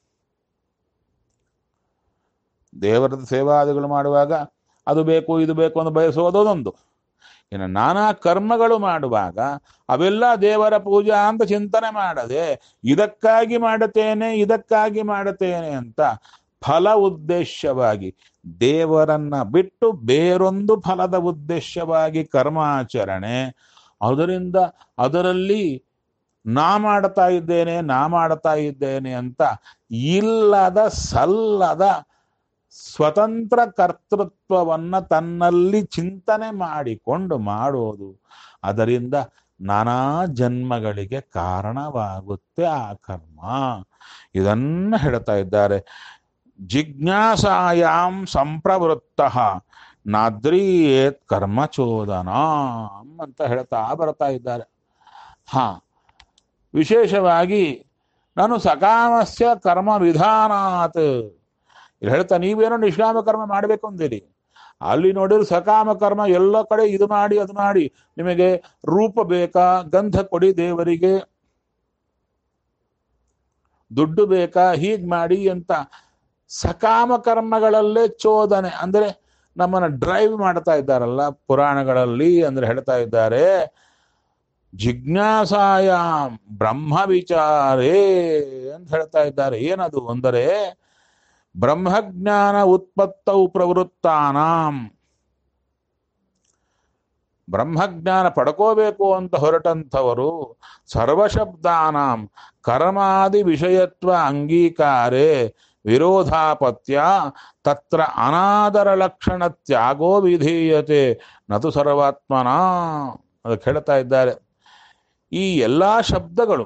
ದೇವರ ಸೇವಾದಿಗಳು ಮಾಡುವಾಗ ಅದು ಬೇಕು ಇದು ಬೇಕು ಅಂತ ಬಯಸೋದೊಂದು ಇನ್ನು ನಾನಾ ಕರ್ಮಗಳು ಮಾಡುವಾಗ ಅವೆಲ್ಲ ದೇವರ ಪೂಜಾ ಅಂತ ಚಿಂತನೆ ಮಾಡದೆ ಇದಕ್ಕಾಗಿ ಮಾಡುತ್ತೇನೆ ಇದಕ್ಕಾಗಿ ಮಾಡುತ್ತೇನೆ ಅಂತ ಫಲ ಉದ್ದೇಶವಾಗಿ ದೇವರನ್ನ ಬಿಟ್ಟು ಬೇರೊಂದು ಫಲದ ಉದ್ದೇಶವಾಗಿ ಕರ್ಮಾಚರಣೆ ಅದರಿಂದ ಅದರಲ್ಲಿ ನಾ ಮಾಡ್ತಾ ಇದ್ದೇನೆ ನಾ ಮಾಡ್ತಾ ಇದ್ದೇನೆ ಅಂತ ಇಲ್ಲದ ಸಲ್ಲದ ಸ್ವತಂತ್ರ ಕರ್ತೃತ್ವವನ್ನ ತನ್ನಲ್ಲಿ ಚಿಂತನೆ ಮಾಡಿಕೊಂಡು ಮಾಡೋದು ಅದರಿಂದ ನಾನಾ ಜನ್ಮಗಳಿಗೆ ಕಾರಣವಾಗುತ್ತೆ ಆ ಕರ್ಮ ಇದನ್ನ ಹೇಳ್ತಾ ಇದ್ದಾರೆ ಜಿಜ್ಞಾಸಾಯಾಮ್ ಸಂಪ್ರವೃತ್ತ ನಾದ್ರಿಯೇತ್ ಕರ್ಮಚೋದನಾಂ ಅಂತ ಹೇಳ್ತಾ ಬರ್ತಾ ಇದ್ದಾರೆ ಹಾ ವಿಶೇಷವಾಗಿ ನಾನು ಸಕಾಮಸ್ಯ ಕರ್ಮ ವಿಧಾನಾತ್ ಇಲ್ಲಿ ಹೇಳ್ತಾ ನೀವೇನೋ ನಿಷ್ಕಾಮ ಕರ್ಮ ಮಾಡಬೇಕು ಅಂದಿರಿ ಅಲ್ಲಿ ನೋಡಿದ್ರೆ ಸಕಾಮ ಕರ್ಮ ಎಲ್ಲ ಕಡೆ ಇದು ಮಾಡಿ ಅದು ಮಾಡಿ ನಿಮಗೆ ರೂಪ ಬೇಕಾ ಗಂಧ ಕೊಡಿ ದೇವರಿಗೆ ದುಡ್ಡು ಬೇಕಾ ಹೀಗ್ ಮಾಡಿ ಅಂತ ಸಕಾಮ ಕರ್ಮಗಳಲ್ಲೇ ಚೋದನೆ ಅಂದ್ರೆ ನಮ್ಮನ್ನ ಡ್ರೈವ್ ಮಾಡ್ತಾ ಇದ್ದಾರಲ್ಲ ಪುರಾಣಗಳಲ್ಲಿ ಅಂದ್ರೆ ಹೇಳ್ತಾ ಇದ್ದಾರೆ ಜಿಜ್ಞಾಸಾಯ ಬ್ರಹ್ಮ ವಿಚಾರೇ ಅಂತ ಹೇಳ್ತಾ ಇದ್ದಾರೆ ಏನದು ಅಂದರೆ ಬ್ರಹ್ಮಜ್ಞಾನ ಉತ್ಪತ್ತೌ ಪ್ರವೃತ್ತಾನಾಂ ಬ್ರಹ್ಮಜ್ಞಾನ ಪಡ್ಕೋಬೇಕು ಅಂತ ಹೊರಟಂಥವರು ಸರ್ವಶಬ್ದಾನಾಂ ಕರ್ಮಾದಿ ವಿಷಯತ್ವ ಅಂಗೀಕಾರೇ ವಿರೋಧಾಪತ್ಯ ತತ್ರ ಅನಾದರ ಲಕ್ಷಣ ತ್ಯಾಗೋ ವಿಧೀಯತೆ ನತು ಸರ್ವಾತ್ಮನ ಅದಕ್ಕೆ ಹೇಳ್ತಾ ಇದ್ದಾರೆ ಈ ಎಲ್ಲ ಶಬ್ದಗಳು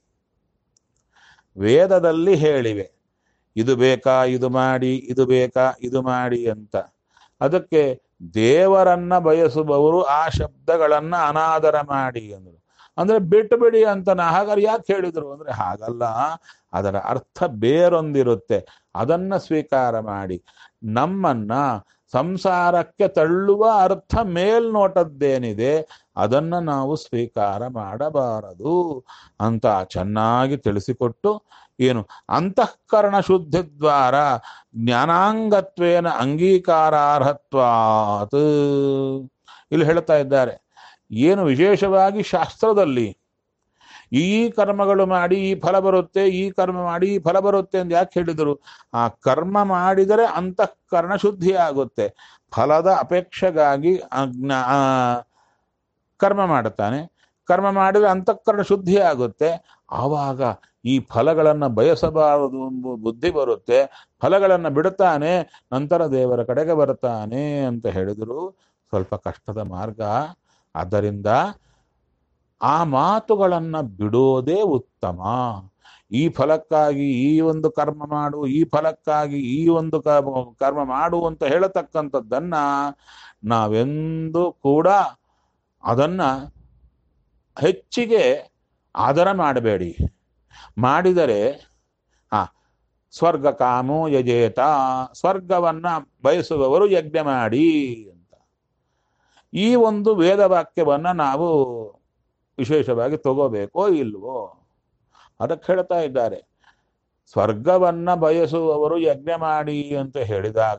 ವೇದದಲ್ಲಿ ಹೇಳಿವೆ ಇದು ಬೇಕಾ ಇದು ಮಾಡಿ ಇದು ಬೇಕಾ ಇದು ಮಾಡಿ ಅಂತ ಅದಕ್ಕೆ ದೇವರನ್ನ ಬಯಸುವವರು ಆ ಶಬ್ದಗಳನ್ನ ಅನಾದರ ಮಾಡಿ ಅಂದರು ಅಂದ್ರೆ ಬಿಟ್ಟು ಬಿಡಿ ಅಂತ ನಾ ಹಾಗಾದ್ರೆ ಯಾಕೆ ಹೇಳಿದ್ರು ಅಂದ್ರೆ ಹಾಗಲ್ಲ ಅದರ ಅರ್ಥ ಬೇರೊಂದಿರುತ್ತೆ ಅದನ್ನ ಸ್ವೀಕಾರ ಮಾಡಿ ನಮ್ಮನ್ನ ಸಂಸಾರಕ್ಕೆ ತಳ್ಳುವ ಅರ್ಥ ಮೇಲ್ನೋಟದ್ದೇನಿದೆ ಅದನ್ನ ನಾವು ಸ್ವೀಕಾರ ಮಾಡಬಾರದು ಅಂತ ಚೆನ್ನಾಗಿ ತಿಳಿಸಿಕೊಟ್ಟು ಏನು ಅಂತಃಕರಣ ಶುದ್ಧಿ ದ್ವಾರ ಜ್ಞಾನಾಂಗತ್ವೇನ ಅಂಗೀಕಾರಾರ್ಹತ್ವಾತ್ ಇಲ್ಲಿ ಹೇಳ್ತಾ ಇದ್ದಾರೆ ಏನು ವಿಶೇಷವಾಗಿ ಶಾಸ್ತ್ರದಲ್ಲಿ ಈ ಕರ್ಮಗಳು ಮಾಡಿ ಈ ಫಲ ಬರುತ್ತೆ ಈ ಕರ್ಮ ಮಾಡಿ ಈ ಫಲ ಬರುತ್ತೆ ಅಂತ ಯಾಕೆ ಹೇಳಿದರು ಆ ಕರ್ಮ ಮಾಡಿದರೆ ಅಂತಃಕರಣ ಶುದ್ಧಿ ಆಗುತ್ತೆ ಫಲದ ಅಪೇಕ್ಷೆಗಾಗಿ ಅಜ್ಞಾ ಆ, ಕರ್ಮ ಮಾಡುತ್ತಾನೆ ಕರ್ಮ ಮಾಡಿದ್ರೆ ಅಂತಃಕರಣ ಶುದ್ಧಿ ಆಗುತ್ತೆ ಆವಾಗ ಈ ಫಲಗಳನ್ನು ಬಯಸಬಾರದು ಎಂಬ ಬುದ್ಧಿ ಬರುತ್ತೆ ಫಲಗಳನ್ನು ಬಿಡುತ್ತಾನೆ ನಂತರ ದೇವರ ಕಡೆಗೆ ಬರ್ತಾನೆ ಅಂತ ಹೇಳಿದರು ಸ್ವಲ್ಪ ಕಷ್ಟದ ಮಾರ್ಗ ಆದ್ದರಿಂದ ಆ ಮಾತುಗಳನ್ನು ಬಿಡೋದೇ ಉತ್ತಮ ಈ ಫಲಕ್ಕಾಗಿ ಈ ಒಂದು ಕರ್ಮ ಮಾಡು ಈ ಫಲಕ್ಕಾಗಿ ಈ ಒಂದು ಕ- ಕರ್ಮ ಮಾಡು ಅಂತ ಹೇಳತಕ್ಕಂಥದ್ದನ್ನ ನಾವೆಂದೂ ಕೂಡ ಅದನ್ನ ಹೆಚ್ಚಿಗೆ ಆದರ ಮಾಡಬೇಡಿ ಮಾಡಿದರೆ ಆ ಸ್ವರ್ಗ ಕಾಮೋ ಯಜೇತ ಸ್ವರ್ಗವನ್ನ ಬಯಸುವವರು ಯಜ್ಞ ಮಾಡಿ ಅಂತ ಈ ಒಂದು ವೇದವಾಕ್ಯವನ್ನ ನಾವು ವಿಶೇಷವಾಗಿ ತಗೋಬೇಕೋ ಇಲ್ವೋ ಅದಕ್ಕೆ ಹೇಳ್ತಾ ಇದ್ದಾರೆ ಸ್ವರ್ಗವನ್ನ ಬಯಸುವವರು ಯಜ್ಞ ಮಾಡಿ ಅಂತ ಹೇಳಿದಾಗ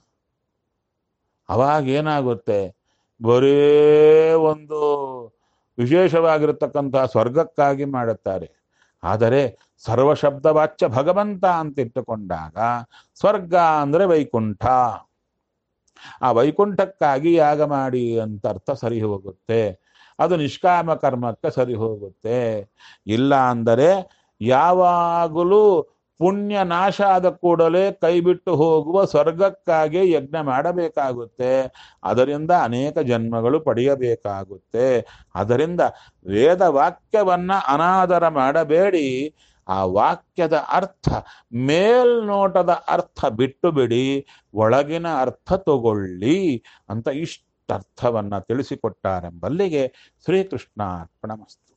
ಅವಾಗ ಏನಾಗುತ್ತೆ ಬರೇ ಒಂದು ವಿಶೇಷವಾಗಿರತಕ್ಕಂತಹ ಸ್ವರ್ಗಕ್ಕಾಗಿ ಮಾಡುತ್ತಾರೆ ಆದರೆ ಸರ್ವಶಬ್ದ ವಾಚ್ಯ ಭಗವಂತ ಅಂತ ಇಟ್ಟುಕೊಂಡಾಗ ಸ್ವರ್ಗ ಅಂದ್ರೆ ವೈಕುಂಠ ಆ ವೈಕುಂಠಕ್ಕಾಗಿ ಯಾಗ ಮಾಡಿ ಅಂತ ಅರ್ಥ ಸರಿ ಹೋಗುತ್ತೆ ಅದು ನಿಷ್ಕಾಮ ಕರ್ಮಕ್ಕೆ ಸರಿ ಹೋಗುತ್ತೆ ಇಲ್ಲ ಅಂದರೆ ಯಾವಾಗಲೂ ಪುಣ್ಯ ನಾಶ ಆದ ಕೂಡಲೇ ಕೈಬಿಟ್ಟು ಹೋಗುವ ಸ್ವರ್ಗಕ್ಕಾಗಿ ಯಜ್ಞ ಮಾಡಬೇಕಾಗುತ್ತೆ ಅದರಿಂದ ಅನೇಕ ಜನ್ಮಗಳು ಪಡೆಯಬೇಕಾಗುತ್ತೆ ಅದರಿಂದ ವೇದ ವಾಕ್ಯವನ್ನ ಅನಾದರ ಮಾಡಬೇಡಿ ಆ ವಾಕ್ಯದ ಅರ್ಥ ಮೇಲ್ನೋಟದ ಅರ್ಥ ಬಿಟ್ಟು ಬಿಡಿ ಒಳಗಿನ ಅರ್ಥ ತಗೊಳ್ಳಿ ಅಂತ ಇಷ್ಟರ್ಥವನ್ನ ತಿಳಿಸಿಕೊಟ್ಟಾರೆಂಬಲ್ಲಿಗೆ ಶ್ರೀಕೃಷ್ಣ ಅರ್ಪಣಮಸ್ತು